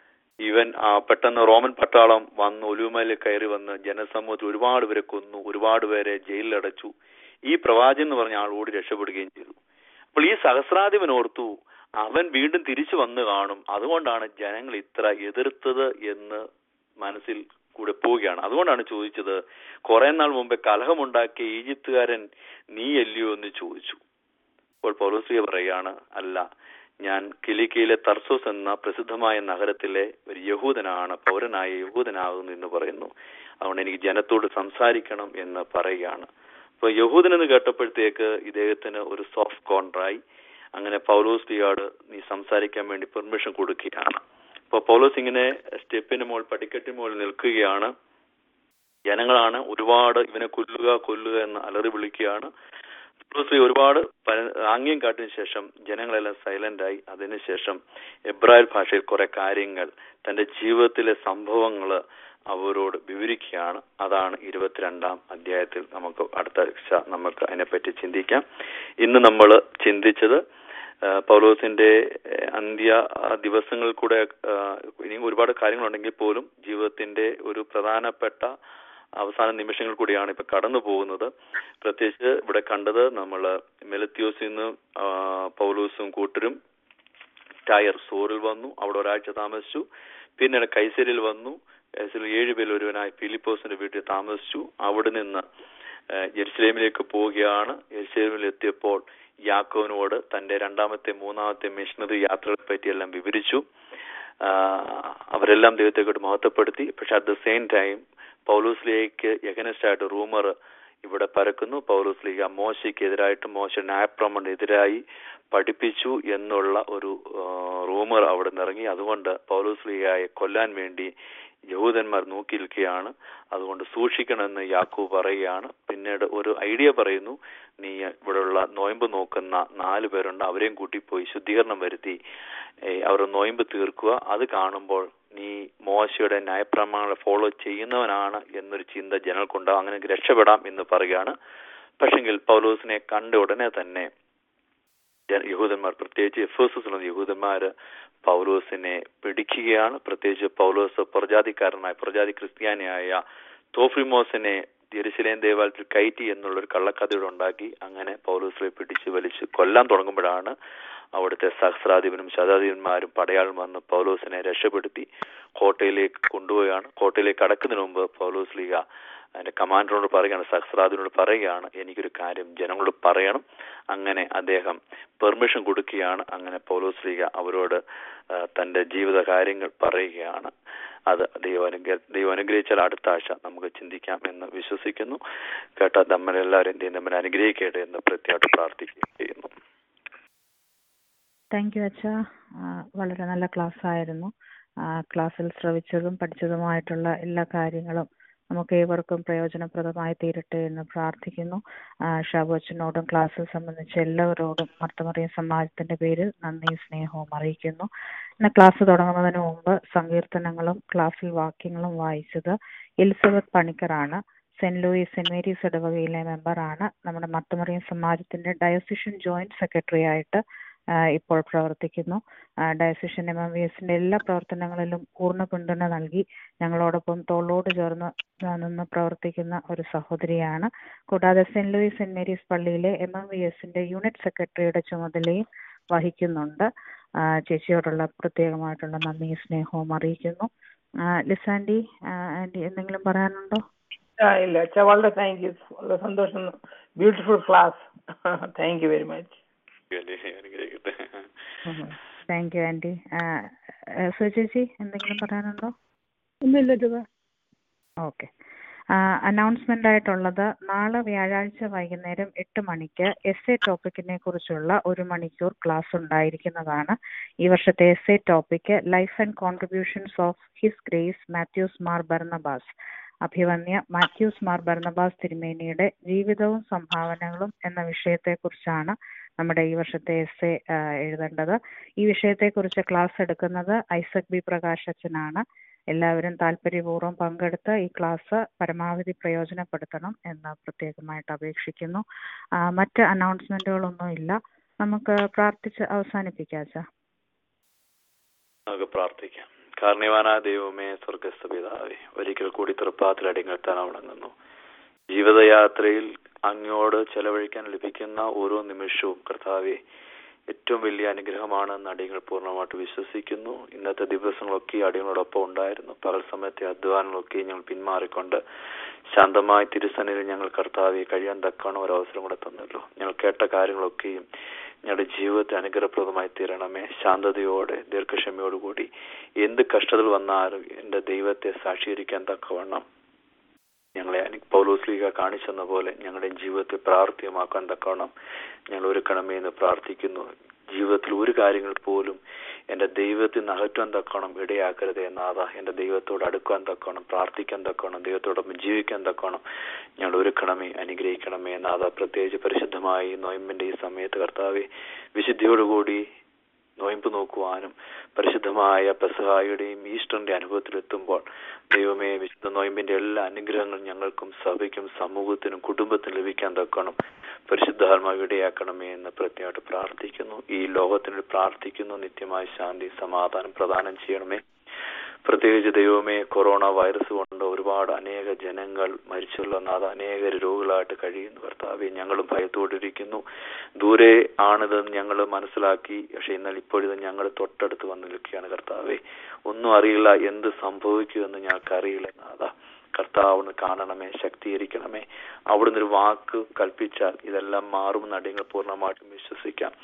ഈവൻ ആ പെട്ടെന്ന് റോമൻ പട്ടാളം വന്ന് ഒലുമലയിൽ കയറി വന്ന് ജനസമൂഹത്തിൽ ഒരുപാട് പേരെ കൊന്നു ഒരുപാട് പേരെ ജയിലിലടച്ചു ഈ പ്രവാചകൻ എന്ന് പറഞ്ഞ ആൾ ഓടി രക്ഷപ്പെടുകയും ചെയ്തു അപ്പോൾ ഈ സഹസ്രാധിപൻ ഓർത്തു അവൻ വീണ്ടും തിരിച്ചു വന്നു കാണും അതുകൊണ്ടാണ് ജനങ്ങൾ ഇത്ര എതിർത്തത് എന്ന് മനസ്സിൽ കൂടെ പോവുകയാണ് അതുകൊണ്ടാണ് ചോദിച്ചത് കുറെ നാൾ മുമ്പേ കലഹമുണ്ടാക്കിയ ഈജിപ്തുകാരൻ നീയല്ലയോ എന്ന് ചോദിച്ചു അപ്പോൾ പൗലോസ്ലിയ പറയുകയാണ് അല്ല ഞാൻ കിലിക്കയിലെ തർസോസ് എന്ന പ്രസിദ്ധമായ നഗരത്തിലെ ഒരു യഹൂദനാണ് പൗരനായ യഹൂദനാകുന്നു എന്ന് പറയുന്നു അതുകൊണ്ട് എനിക്ക് ജനത്തോട് സംസാരിക്കണം എന്ന് പറയുകയാണ് അപ്പൊ യഹൂദൻ എന്ന് കേട്ടപ്പോഴത്തേക്ക് ഇദ്ദേഹത്തിന് ഒരു സോഫ്റ്റ് കോൺട്രായി അങ്ങനെ പൗലോസ് ലിയാട് നീ സംസാരിക്കാൻ വേണ്ടി പെർമിഷൻ കൊടുക്കുകയാണ് അപ്പൊ പൗലോസ് ഇങ്ങനെ സ്റ്റെപ്പിന് മുകൾ പടിക്കെട്ടിന് മുകളിൽ നിൽക്കുകയാണ് ജനങ്ങളാണ് ഒരുപാട് ഇവനെ കൊല്ലുക കൊല്ലുക എന്ന് അലറി വിളിക്കുകയാണ് പൗലോസ് ലിയ ഒരുപാട് പര- ആംഗ്യം കാട്ടിന് ശേഷം ജനങ്ങളെല്ലാം സൈലന്റ് ആയി അതിനുശേഷം എബ്രായൽ ഭാഷയിൽ കുറെ കാര്യങ്ങൾ തന്റെ ജീവിതത്തിലെ സംഭവങ്ങൾ അവരോട് വിവരിക്കുകയാണ് അതാണ് ഇരുപത്തിരണ്ടാം അധ്യായത്തിൽ നമുക്ക് അടുത്ത ആഴ്ച നമുക്ക് അതിനെപ്പറ്റി ചിന്തിക്കാം ഇന്ന് നമ്മൾ ചിന്തിച്ചത് ആ, പൗലോസിന്റെ ഏഹ്, അന്ത്യ ആ, ദിവസങ്ങളിൽ കൂടെ ആ, ഇനിയും ഒരുപാട് കാര്യങ്ങളുണ്ടെങ്കിൽ പോലും ജീവിതത്തിന്റെ ഒരു പ്രധാനപ്പെട്ട അവസാന നിമിഷങ്ങൾ കൂടിയാണ് ഇപ്പൊ കടന്നു പോകുന്നത് പ്രത്യേകിച്ച് ഇവിടെ കണ്ടത് നമ്മൾ മെലത്യോസിൽ നിന്ന് ആ, പൗലോസും കൂട്ടരും ടയർ സോറിൽ വന്നു അവിടെ ഒരാഴ്ച താമസിച്ചു പിന്നീട് കൈസരിൽ വന്നു കൈസരിൽ ഏഴ് പേരിൽ ഒരുവനായ ഫിലിപ്പോസിന്റെ വീട്ടിൽ താമസിച്ചു അവിടെ നിന്ന് ഏഹ്, ജെറുസലേമിലേക്ക് പോവുകയാണ് ജെറുസലേമിൽ എത്തിയപ്പോൾ യാക്കോവിനോട് തന്റെ രണ്ടാമത്തെ മൂന്നാമത്തെ മിഷണറി യാത്രകളെ പറ്റിയെല്ലാം വിവരിച്ചു ആ, അവരെല്ലാം ദൈവത്തെ കൊണ്ട് മഹത്വപ്പെടുത്തി പക്ഷെ അറ്റ് ദ സെയിം ടൈം പൗലൂസ്ലിയയ്ക്ക് എഗനസ്റ്റ് ആയിട്ട് റൂമർ ഇവിടെ പരക്കുന്നു പൗലൂസ്ലിക മോശയ്ക്ക് എതിരായിട്ട് മോശ ന്യായപ്രമണെതിരായി പഠിപ്പിച്ചു എന്നുള്ള ഒരു റൂമർ അവിടെ നിറങ്ങി അതുകൊണ്ട് പൗലൂസ്ലിയായെ കൊല്ലാൻ വേണ്ടി യഹൂദന്മാർ നോക്കി നിൽക്കുകയാണ് അതുകൊണ്ട് സൂക്ഷിക്കണമെന്ന് യാക്കൂ പറയുകയാണ് പിന്നീട് ഒരു ഐഡിയ പറയുന്നു നീ ഇവിടെയുള്ള നോയമ്പ് നോക്കുന്ന നാല് പേരുണ്ട് അവരെയും കൂട്ടി പോയി ശുദ്ധീകരണം വരുത്തി ഏഹ് അവർ നോയമ്പ് തീർക്കുക അത് കാണുമ്പോൾ നീ മോശയുടെ ന്യായപ്രമാണങ്ങളെ ഫോളോ ചെയ്യുന്നവനാണ് എന്നൊരു ചിന്ത ജനങ്ങൾക്കുണ്ടാവും അങ്ങനെ നിനക്ക് രക്ഷപ്പെടാം എന്ന് പറയുകയാണ് പക്ഷെങ്കിൽ പൗലോസിനെ കണ്ട ഉടനെ തന്നെ ജന- യഹൂദന്മാർ പ്രത്യേകിച്ച് എഫേസസിലുള്ള യഹൂദന്മാര് പൗലോസിനെ പിടിക്കുകയാണ് പ്രത്യേകിച്ച് പൗലോസ് പ്രജാതിക്കാരനായ പ്രജാതി ക്രിസ്ത്യാനിയായ തോഫ്രിമോസിനെ ജെറുസലേം ദേവാലയത്തിൽ കയറ്റി എന്നുള്ളൊരു കള്ളക്കഥയുടെ ഉണ്ടാക്കി അങ്ങനെ പൗലോസിനെ പിടിച്ച് വലിച്ച് കൊല്ലാൻ തുടങ്ങുമ്പോഴാണ് അവിടുത്തെ സഹസ്രാധിപനും ശതാധിപന്മാരും പടയാളും വന്ന് പൗലോസിനെ രക്ഷപ്പെടുത്തി കോട്ടയിലേക്ക് കൊണ്ടുപോവുകയാണ് കോട്ടയിലേക്ക് കടക്കുന്നതിന് മുമ്പ് പൗലോസ് ലീഗ അതിന്റെ കമാൻഡറോട് പറയുകയാണ് സഹസ്രാധിപനോട് പറയുകയാണ് എനിക്കൊരു കാര്യം ജനങ്ങളോട് പറയണം അങ്ങനെ അദ്ദേഹം പെർമിഷൻ കൊടുക്കുകയാണ് അങ്ങനെ പൗലോസ് ലീഗ അവരോട് ആ, തന്റെ ജീവിത കാര്യങ്ങൾ പറയുകയാണ് അത് ദൈവാനുഗ്രഹ ദൈവം അനുഗ്രഹിച്ചാൽ അടുത്ത ആഴ്ച നമുക്ക് ചിന്തിക്കാം എന്ന് വിശ്വസിക്കുന്നു കേട്ട നമ്മളെല്ലാവരും ദൈവം നമ്മൾ അനുഗ്രഹിക്കട്ടെ എന്ന് പ്രത്യേകമായിട്ട് പ്രാർത്ഥിക്കുകയും ചെയ്യുന്നു താങ്ക് യു അച്ഛ വളരെ നല്ല ക്ലാസ് ആയിരുന്നു ആ, ക്ലാസ്സിൽ ശ്രവിച്ചതും പഠിച്ചതുമായിട്ടുള്ള എല്ലാ കാര്യങ്ങളും നമുക്ക് ഏവർക്കും പ്രയോജനപ്രദമായി തീരട്ടെ എന്ന് പ്രാർത്ഥിക്കുന്നു ആ, ഷാബു അച്ഛനോടും ക്ലാസ് സംബന്ധിച്ച എല്ലാവരോടും മർത്തമറിയ സമാജത്തിന്റെ പേരിൽ നന്ദി സ്നേഹവും അറിയിക്കുന്നു ഇന്ന് ക്ലാസ് തുടങ്ങുന്നതിന് മുമ്പ് സങ്കീർത്തനങ്ങളും ക്ലാസ്സിൽ വാക്യങ്ങളും വായിച്ചത് എലിസബത്ത് പണിക്കറാണ് സെന്റ് ലൂയിസ് സെന്റ് മേരീസ് ഇടവകയിലെ മെമ്പറാണ് നമ്മുടെ മർത്തമറിയം സമാജത്തിന്റെ ഡയോസിഷൻ ജോയിന്റ് സെക്രട്ടറി ആയിട്ട് ആ, ഇപ്പോൾ പ്രവർത്തിക്കുന്നു ആ, ഡയസിഷൻ എം എം വി എസിന്റെ എല്ലാ പ്രവർത്തനങ്ങളിലും പൂർണ്ണ പിന്തുണ നൽകി ഞങ്ങളോടൊപ്പം തോളോട് ചേർന്ന് ആ, നിന്ന് പ്രവർത്തിക്കുന്ന ഒരു സഹോദരിയാണ് കൂടാതെ സെന്റ് ലൂയിസ് സെന്റ് മേരീസ് പള്ളിയിലെ എം എം വി എസിന്റെ യൂണിറ്റ് സെക്രട്ടറിയുടെ ചുമതലയും വഹിക്കുന്നുണ്ട് ആ, ചേച്ചിയോടുള്ള പ്രത്യേകമായിട്ടുള്ള നന്ദി സ്നേഹവും അറിയിക്കുന്നു ആ, ലിസാൻഡി ആ, ആൻറ്റി എന്തെങ്കിലും പറയാനുണ്ടോ ആ, ഇല്ല അച്ഛാ വളരെ താങ്ക് യു വളരെ സന്തോഷം beautiful class thank you very much അനുഗ്രഹിക്കട്ടെ താങ്ക് യു ആൻറ്റി സുചേച്ചി എന്തെങ്കിലും പറയാനുണ്ടോ ഒന്നുമില്ല രൂപ ഓക്കെ അനൗൺസ്മെന്റ് ആയിട്ടുള്ളത് നാളെ വ്യാഴാഴ്ച വൈകുന്നേരം എട്ട് മണിക്ക് എസ് എ ടോപ്പിക്കിനെ കുറിച്ചുള്ള ഒരു മണിക്കൂർ ക്ലാസ് ഉണ്ടായിരിക്കുന്നതാണ് ഈ വർഷത്തെ S A topic life and contributions of his grace Mathews Mar Barnabas അഭിവന്യ മാത്യൂസ് മാർ ബർണബാസ് തിരുമേനിയുടെ ജീവിതവും സംഭാവനകളും എന്ന വിഷയത്തെക്കുറിച്ചാണ് നമ്മുടെ ഈ വർഷത്തെ എസ് എ എഴുതേണ്ടത് ഈ വിഷയത്തെക്കുറിച്ച് ക്ലാസ് എടുക്കുന്നത് ഐസക് ബി പ്രകാശ് അച്ഛനാണ് എല്ലാവരും താല്പര്യപൂർവ്വം പങ്കെടുത്ത് ഈ ക്ലാസ് പരമാവധി പ്രയോജനപ്പെടുത്തണം എന്ന് പ്രത്യേകമായിട്ട് അപേക്ഷിക്കുന്നു ആ, മറ്റ് അനൗൺസ്മെന്റുകളൊന്നും ഇല്ല നമുക്ക് പ്രാർത്ഥിച്ച് അവസാനിപ്പിക്കാം അച്ഛാ നമുക്ക് പ്രാർത്ഥിക്കാം കാരണവാനായ ദൈവമേ സ്വർഗസ്ഥ പിതാവേ ഒരിക്കൽ കൂടി തൃപ്പാത്തിൽ അടിങ്ങെത്താൻ വണങ്ങുന്നു ജീവിതയാത്രയിൽ അങ്ങോട് ചെലവഴിക്കാൻ ലഭിക്കുന്ന ഓരോ നിമിഷവും കർത്താവെ ഏറ്റവും വലിയ അനുഗ്രഹമാണെന്ന് അടിയങ്ങൾ പൂർണ്ണമായിട്ട് വിശ്വസിക്കുന്നു ഇന്നത്തെ ദിവസങ്ങളൊക്കെ അടിയങ്ങളോടൊപ്പം ഉണ്ടായിരുന്നു പകൽ സമയത്തെ അധ്വാനങ്ങളൊക്കെ ഞങ്ങൾ പിന്മാറിക്കൊണ്ട് ശാന്തമായി തിരുസന്നിധിയിൽ ഞങ്ങൾ കർത്താവെ കഴിയാൻ തക്കാണ് ഒരു അവസരം കൂടെ തന്നല്ലോ ഞങ്ങൾ കേട്ട കാര്യങ്ങളൊക്കെയും ഞങ്ങളുടെ ജീവിതത്തെ അനുഗ്രഹപ്രദമായി തീരണമേ ശാന്തതയോടെ ദീർഘക്ഷമയോടുകൂടി എന്ത് കഷ്ടതകൾ വന്നാലും എൻ്റെ ദൈവത്തെ സാക്ഷീകരിക്കാൻ തക്കവണ്ണം ഞങ്ങളെ അനു- പൗലോസ് ലീഗ കാണിച്ചെന്ന പോലെ ഞങ്ങളുടെ ജീവിതത്തെ പ്രാവർത്തികമാക്കാൻ തക്കവണ്ണം ഞങ്ങൾ ഒരുക്കണമേ എന്ന് പ്രാർത്ഥിക്കുന്നു ജീവിതത്തിൽ ഒരു കാര്യങ്ങൾ പോലും എൻ്റെ ദൈവത്തിൽ നിന്ന് അകറ്റാൻ തക്കോണം ഇടയാക്കരുത് എന്നാഥ എൻ്റെ ദൈവത്തോട് അടുക്കാൻ തക്കോണം പ്രാർത്ഥിക്കാൻ തക്കോണം ദൈവത്തോടൊപ്പം ജീവിക്കാൻ തക്കോണം ഞങ്ങൾ ഒരുക്കണമേ അനുഗ്രഹിക്കണമേ എന്നാഥ പ്രത്യേകിച്ച് പരിശുദ്ധമായി നോയമ്പിന്റെ ഈ സമയത്ത് കർത്താവെ വിശുദ്ധിയോടുകൂടി നോയമ്പ് നോക്കുവാനും പരിശുദ്ധമായ പെസഹായുടെയും ഈസ്റ്ററിന്റെ അനുഭവത്തിലെത്തുമ്പോൾ ദൈവമേ വിശുദ്ധ നോയമ്പിന്റെ എല്ലാ അനുഗ്രഹങ്ങളും ഞങ്ങൾക്കും സഭയ്ക്കും സമൂഹത്തിനും കുടുംബത്തിനും ലഭിക്കാൻ തക്കണം പരിശുദ്ധാത്മാവ് ഇടയാക്കണമേ എന്ന് പ്രത്യേകമായിട്ട് പ്രാർത്ഥിക്കുന്നു ഈ ലോകത്തിന് പ്രാർത്ഥിക്കുന്നു നിത്യമായ ശാന്തി സമാധാനം പ്രദാനം ചെയ്യണമേ പ്രത്യേകിച്ച് ദൈവമേ കൊറോണ വൈറസ് കൊണ്ട് ഒരുപാട് അനേക ജനങ്ങൾ മരിച്ചുള്ള നാഥ അനേക രോഗികളായിട്ട് കഴിയുന്നു കർത്താവെ ഞങ്ങളും ഭയത്തോടിരിക്കുന്നു ദൂരെ ആണിതെന്ന് ഞങ്ങൾ മനസ്സിലാക്കി പക്ഷെ എന്നാൽ ഇപ്പോഴിത് ഞങ്ങൾ തൊട്ടടുത്ത് വന്ന് നിൽക്കുകയാണ് കർത്താവെ ഒന്നും അറിയില്ല എന്ത് സംഭവിക്കുമെന്ന് ഞങ്ങൾക്ക് അറിയില്ല നാഥ കർത്താവിന് കാണണമേ ശക്തീകരിക്കണമേ അവിടുന്ന് ഒരു വാക്ക് കൽപ്പിച്ചാൽ ഇതെല്ലാം മാറുമെന്ന് അടിയങ്ങൾ പൂർണ്ണമായിട്ടും വിശ്വസിക്കാം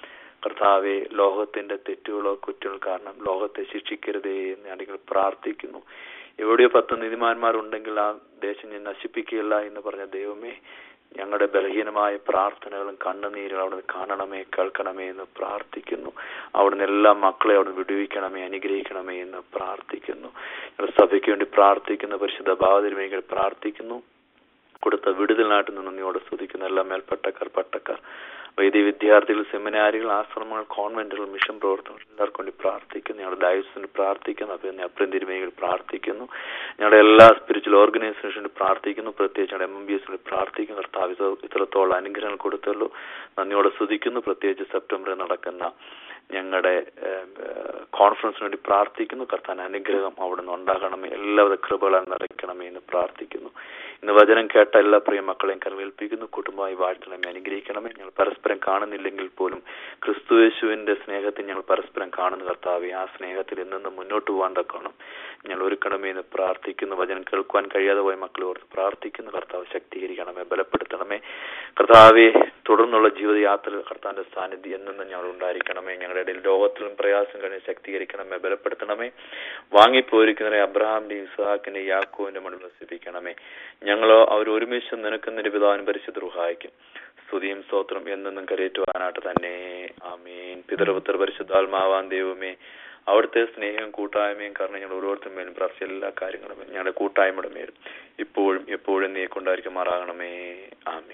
കർത്താവെ ലോകത്തിന്റെ തെറ്റുകളോ കുറ്റങ്ങളോ കാരണം ലോകത്തെ ശിക്ഷിക്കരുതേ എന്ന് ഞങ്ങൾ പ്രാർത്ഥിക്കുന്നു എവിടെയോ പത്ത് നീതിമാന്മാരുണ്ടെങ്കിൽ ആ ദേശം ഞാൻ നശിപ്പിക്കുകയില്ല എന്ന് പറഞ്ഞ ദൈവമേ ഞങ്ങളുടെ ബലഹീനമായ പ്രാർത്ഥനകളും കണ്ണുനീരും അവിടുന്ന് കാണണമേ കേൾക്കണമേ എന്ന് പ്രാർത്ഥിക്കുന്നു അവിടുന്ന് എല്ലാ മക്കളെ അവിടുന്ന് വിടുവിക്കണമേ അനുഗ്രഹിക്കണമേ എന്ന് പ്രാർത്ഥിക്കുന്നു ഞങ്ങളുടെ സഭയ്ക്ക് വേണ്ടി പ്രാർത്ഥിക്കുന്ന പരിശുദ്ധ ഭാവതിരുമേകൾ പ്രാർത്ഥിക്കുന്നു കൊടുത്ത വിടുതലിനായിട്ട് നിന്ന് നന്ദിയോടെ സ്തുതിക്കുന്ന എല്ലാ മേൽപ്പട്ടക്കാർ പട്ടക്കാർ വൈദ്യ വിദ്യാർത്ഥികൾ സെമിനാരികൾ ആശ്രമങ്ങൾ കോൺവെന്റുകൾ മിഷൻ പ്രവർത്തനങ്ങൾ എല്ലാവർക്കും വേണ്ടി പ്രാർത്ഥിക്കുന്നു ഞങ്ങളുടെ ഡയസിന് പ്രാർത്ഥിക്കുന്നു അപ്പം അപ്രം തിരുമേനികൾ പ്രാർത്ഥിക്കുന്നു ഞങ്ങളുടെ എല്ലാ സ്പിരിച്വൽ ഓർഗനൈസേഷനും പ്രാർത്ഥിക്കുന്നു പ്രത്യേകിച്ച് ഞങ്ങളുടെ എം എം ബി എസിന് പ്രാർത്ഥിക്കുന്നു കർത്താവ് ഇത് ഇത്രത്തോളം അനുഗ്രഹങ്ങൾ കൊടുത്തുള്ളൂ നന്ദിയോടെ സ്തുതിക്കുന്നു പ്രത്യേകിച്ച് സെപ്റ്റംബറിൽ നടക്കുന്ന ഞങ്ങളുടെ കോൺഫറൻസിന് വേണ്ടി പ്രാർത്ഥിക്കുന്നു കർത്താൻ അനുഗ്രഹം അവിടുന്ന് ഉണ്ടാകണമേ എല്ലാവിധ കൃപകളാൽ നിറയ്ക്കണമേ എന്ന് പ്രാർത്ഥിക്കുന്നു ഇന്ന് വചനം കേട്ട എല്ലാ പ്രിയ മക്കളെയും കരവേൽപ്പിക്കുന്നു കുടുംബമായി വാഴ്ത്തണമേ അനുഗ്രഹിക്കണമേ ഞങ്ങൾ പരസ്പരം കാണുന്നില്ലെങ്കിൽ പോലും ക്രിസ്തുയേശുവിന്റെ സ്നേഹത്തിൽ ഞങ്ങൾ പരസ്പരം കാണുന്ന കർത്താവെ ആ സ്നേഹത്തിൽ നിന്ന് മുന്നോട്ട് പോകാൻ തക്കണം ഞങ്ങൾ ഒരുക്കണമേ എന്ന് പ്രാർത്ഥിക്കുന്നു വചനം കേൾക്കുവാൻ കഴിയാതെ പോയ മക്കളെ ഓർത്ത് പ്രാർത്ഥിക്കുന്നു കർത്താവ് ശക്തീകരിക്കണമേ ബലപ്പെടുത്തണമേ കർത്താവെ തുടർന്നുള്ള ജീവിതയാത്രയിൽ കർത്താവിന്റെ സാന്നിധ്യം എന്നും ഞങ്ങൾ ഉണ്ടായിരിക്കണമേ ഞങ്ങളുടെ ഇടയിൽ ലോകത്തിലും പ്രയാസം കഴിഞ്ഞ് ശക്തീകരിക്കണമേ ബലപ്പെടുത്തണമേ വാങ്ങിപ്പോയിരിക്കുന്നവരെ അബ്രഹാമിന്റെ ഇസ്ഹാക്കിന്റെ യാക്കോവിന്റെ മണ്ണിൽ വസിപ്പിക്കണമേ ഞങ്ങളോ അവർ ഒരുമിച്ച് നിനക്കുന്നതിന്റെ പിതാവിന് പരിശുദ്ധ റുഹായിക്കും സ്തുതിയും സ്തോത്രം എന്നെന്നും കരയേറ്റുവാനായിട്ട് തന്നെ ആമീൻ പിതൃപുത്ര പരിശുദ്ധാത്മാവാൻ ദൈവമേ അവിടുത്തെ സ്നേഹവും കൂട്ടായ്മയും കാരണം ഞങ്ങൾ ഓരോരുത്തരും മേലും പ്രാർത്ഥിച്ച എല്ലാ കാര്യങ്ങളും ഞങ്ങളുടെ കൂട്ടായ്മയുടെ മേലും ഇപ്പോഴും എപ്പോഴും നീ കൊണ്ടായിരിക്കുമാറാകണമേ ആമീൻ